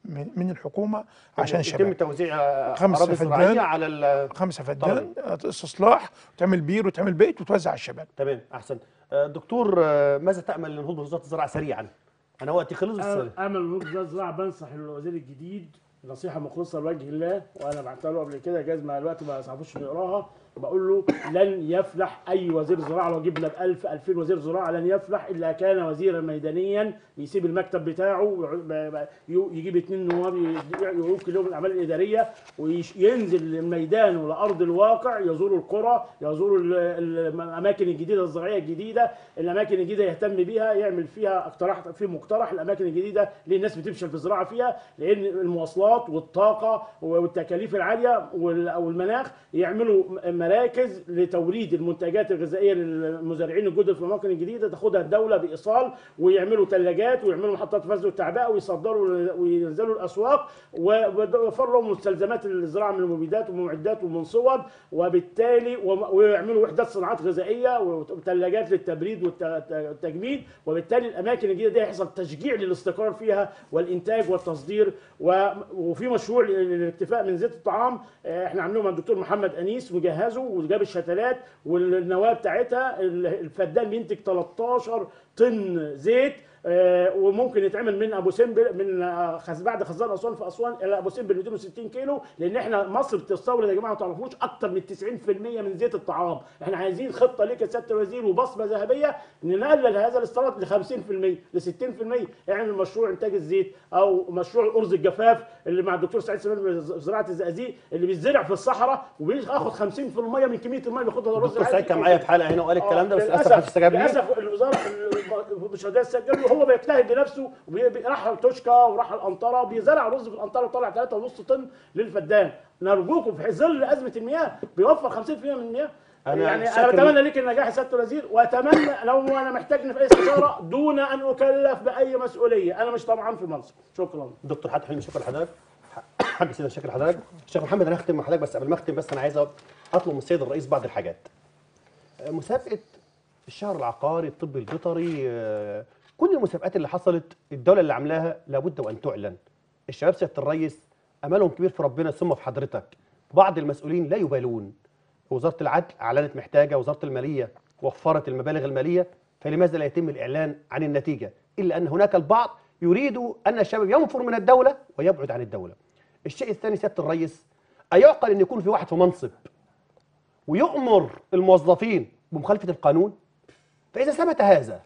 Speaker 3: من, من الحكومه عشان
Speaker 1: يتم
Speaker 3: الشباب
Speaker 1: توزيع آه،
Speaker 3: خمسة
Speaker 1: اراضي
Speaker 3: فدان.
Speaker 1: زراعيه على ال-
Speaker 3: خمسه فدان استصلاح وتعمل بير وتعمل بيت وتوزع على الشباب
Speaker 1: تمام احسن آه، دكتور آه، ماذا تامل لنهوض وزاره الزراعه سريعا انا وقتي خلص بس
Speaker 5: امل نور ده الزراعه بنصح الوزير الجديد نصيحه مخلصه لوجه الله وانا بعتها له قبل كده جاز مع الوقت ما صعبوش نقراها بقول له لن يفلح اي وزير زراعه لو جبنا ب 1000 2000 وزير زراعه لن يفلح الا كان وزيرا ميدانيا يسيب المكتب بتاعه ويقعد- ب- ب- يو- يجيب اثنين نواب ي- يوكل لهم الاعمال الاداريه وينزل الميدان والارض الواقع يزور القرى يزور ال- ال- الاماكن الجديده الزراعيه الجديده الاماكن الجديده يهتم بيها يعمل فيها اقتراح في مقترح الاماكن الجديده اللي الناس بتفشل في الزراعه فيها لان المواصلات والطاقه والتكاليف العاليه وال- والمناخ يعملوا م- مراكز لتوريد المنتجات الغذائيه للمزارعين الجدد في الاماكن الجديده تاخدها الدوله بايصال ويعملوا ثلاجات ويعملوا محطات فزع والتعبئه ويصدروا وينزلوا الاسواق ويوفر لهم مستلزمات الزراعه من المبيدات ومعدات ومن صور وبالتالي وم- ويعملوا وحدات صناعات غذائيه وثلاجات للتبريد والت- والتجميد وبالتالي الاماكن الجديده دي هيحصل تشجيع للاستقرار فيها والانتاج والتصدير و- وفي مشروع للاكتفاء من زيت الطعام آه، احنا عاملينه مع الدكتور محمد انيس مجهزه وجاب الشتلات والنواه بتاعتها ال- الفدان بينتج 13 طن زيت آه، وممكن يتعمل من ابو سمبل من آه، خز بعد خزان اسوان في اسوان الى ابو سمبل 260 كيلو لان احنا مصر بتستورد يا جماعه ما تعرفوش اكتر من 90% من زيت الطعام احنا عايزين خطه ليك يا سياده الوزير وبصمه ذهبيه نقلل هذا الاستيراد ل 50% ل 60% اعمل مشروع انتاج الزيت او مشروع ارز الجفاف اللي مع الدكتور سعيد سليمان في زراعه الزقازيق اللي بيتزرع في الصحراء وبياخد 50% من كميه الماء اللي بياخدها الرز
Speaker 1: الدكتور سعيد
Speaker 5: العادي.
Speaker 1: كان معايا في حلقه هنا وقال الكلام ده بس للاسف
Speaker 5: للاسف
Speaker 1: محدش استجاب لي
Speaker 5: للاسف الوزاره مش راضيه تسجل له هو بيجتهد بنفسه وبي- بي- راح توشكا وراح الانطره وبيزرع رز في الانطره وطلع 3.5 طن للفدان نرجوكم في ظل ازمه المياه بيوفر 50% من المياه
Speaker 1: أنا
Speaker 5: يعني
Speaker 1: شاكر
Speaker 5: انا بتمنى لك النجاح يا سياده الوزير واتمنى لو انا محتاجني في اي استشاره دون ان اكلف باي مسؤوليه انا مش طمعان في المنصب شكرا
Speaker 1: دكتور حاتم حلمي شكرا لحضرتك حاج سيدنا شكرا لحضرتك شيخ محمد انا هختم مع حضرتك بس قبل ما اختم بس انا عايز اطلب من السيد الرئيس بعض الحاجات آه، مسابقه الشهر العقاري الطب البيطري آه، كل المسابقات اللي حصلت الدوله اللي عاملاها لابد وان تعلن الشباب سياده الرئيس املهم كبير في ربنا ثم في حضرتك بعض المسؤولين لا يبالون وزاره العدل اعلنت محتاجه وزاره الماليه وفرت المبالغ الماليه فلماذا لا يتم الاعلان عن النتيجه الا ان هناك البعض يريد ان الشباب ينفر من الدوله ويبعد عن الدوله الشيء الثاني سياده الرئيس ايعقل ان يكون في واحد في منصب ويؤمر الموظفين بمخالفه القانون فاذا ثبت هذا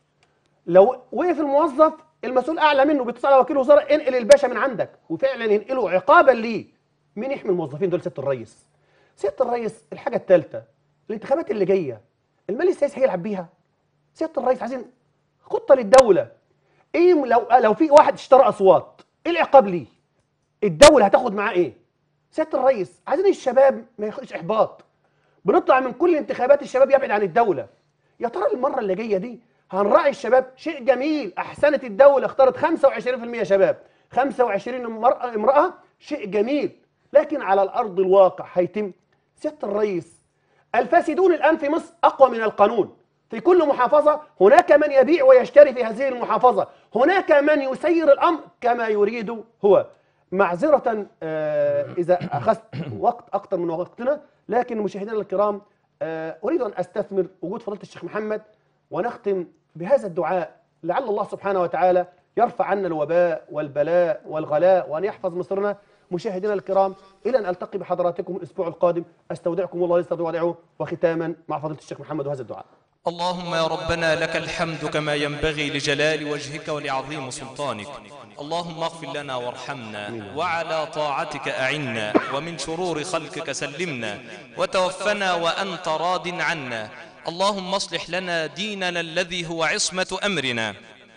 Speaker 1: لو وقف الموظف المسؤول اعلى منه بيتصل على وكيل وزاره انقل الباشا من عندك وفعلا ينقله عقابا ليه مين يحمي الموظفين دول سياده الرئيس سياده الرئيس الحاجه الثالثه الانتخابات اللي جايه المال السياسي هيلعب بيها سياده الرئيس عايزين خطه للدوله ايه لو لو في واحد اشترى اصوات ايه العقاب ليه الدوله هتاخد معاه ايه سياده الرئيس عايزين الشباب ما ياخدش احباط بنطلع من كل انتخابات الشباب يبعد عن الدوله يا ترى المره اللي جايه دي هنراعي الشباب شيء جميل احسنت الدوله اختارت 25% شباب 25 امراه امراه شيء جميل لكن على الارض الواقع هيتم سياده الرئيس الفاسدون الان في مصر اقوى من القانون في كل محافظه هناك من يبيع ويشتري في هذه المحافظه هناك من يسير الامر كما يريد هو معذره آه، اذا اخذت وقت اكثر من وقتنا لكن مشاهدينا الكرام آه، اريد ان استثمر وجود فضيله الشيخ محمد ونختم بهذا الدعاء لعل الله سبحانه وتعالى يرفع عنا الوباء والبلاء والغلاء وان يحفظ مصرنا مشاهدينا الكرام الى ان التقي بحضراتكم الاسبوع القادم استودعكم الله الذي ودعوه وختاما مع فضيله الشيخ محمد وهذا الدعاء
Speaker 2: اللهم يا ربنا لك الحمد كما ينبغي لجلال وجهك ولعظيم سلطانك اللهم اغفر لنا وارحمنا وعلى طاعتك أعنا ومن شرور خلقك سلمنا وتوفنا وأنت راض عنا اللهم اصلح لنا ديننا الذي هو عصمة أمرنا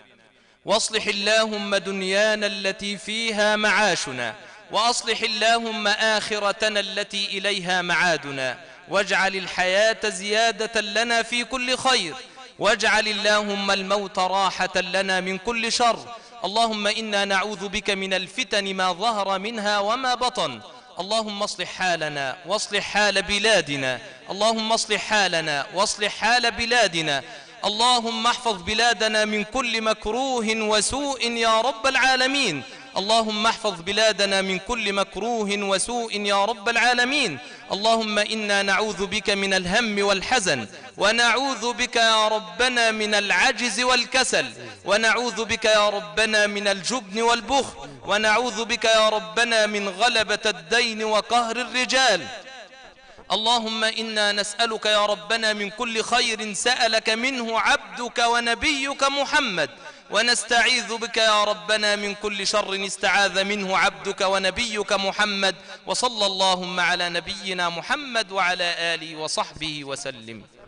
Speaker 2: واصلح اللهم دنيانا التي فيها معاشنا واصلح اللهم آخرتنا التي إليها معادنا واجعل الحياة زيادة لنا في كل خير واجعل اللهم الموت راحة لنا من كل شر اللهم إنا نعوذ بك من الفتن ما ظهر منها وما بطن اللهم اصلح حالنا واصلح حال بلادنا اللهم اصلح حالنا واصلح حال بلادنا اللهم احفظ بلادنا من كل مكروه وسوء يا رب العالمين اللهم احفظ بلادنا من كل مكروه وسوء يا رب العالمين اللهم إنا نعوذ بك من الهم والحزن ونعوذ بك يا ربنا من العجز والكسل ونعوذ بك يا ربنا من الجبن والبخل ونعوذ بك يا ربنا من غلبة الدين وقهر الرجال اللهم إنا نسألك يا ربنا من كل خير سألك منه عبدك ونبيك محمد ونستعيذ بك يا ربنا من كل شر استعاذ منه عبدك ونبيك محمد وصلى اللهم على نبينا محمد وعلى آله وصحبه وسلم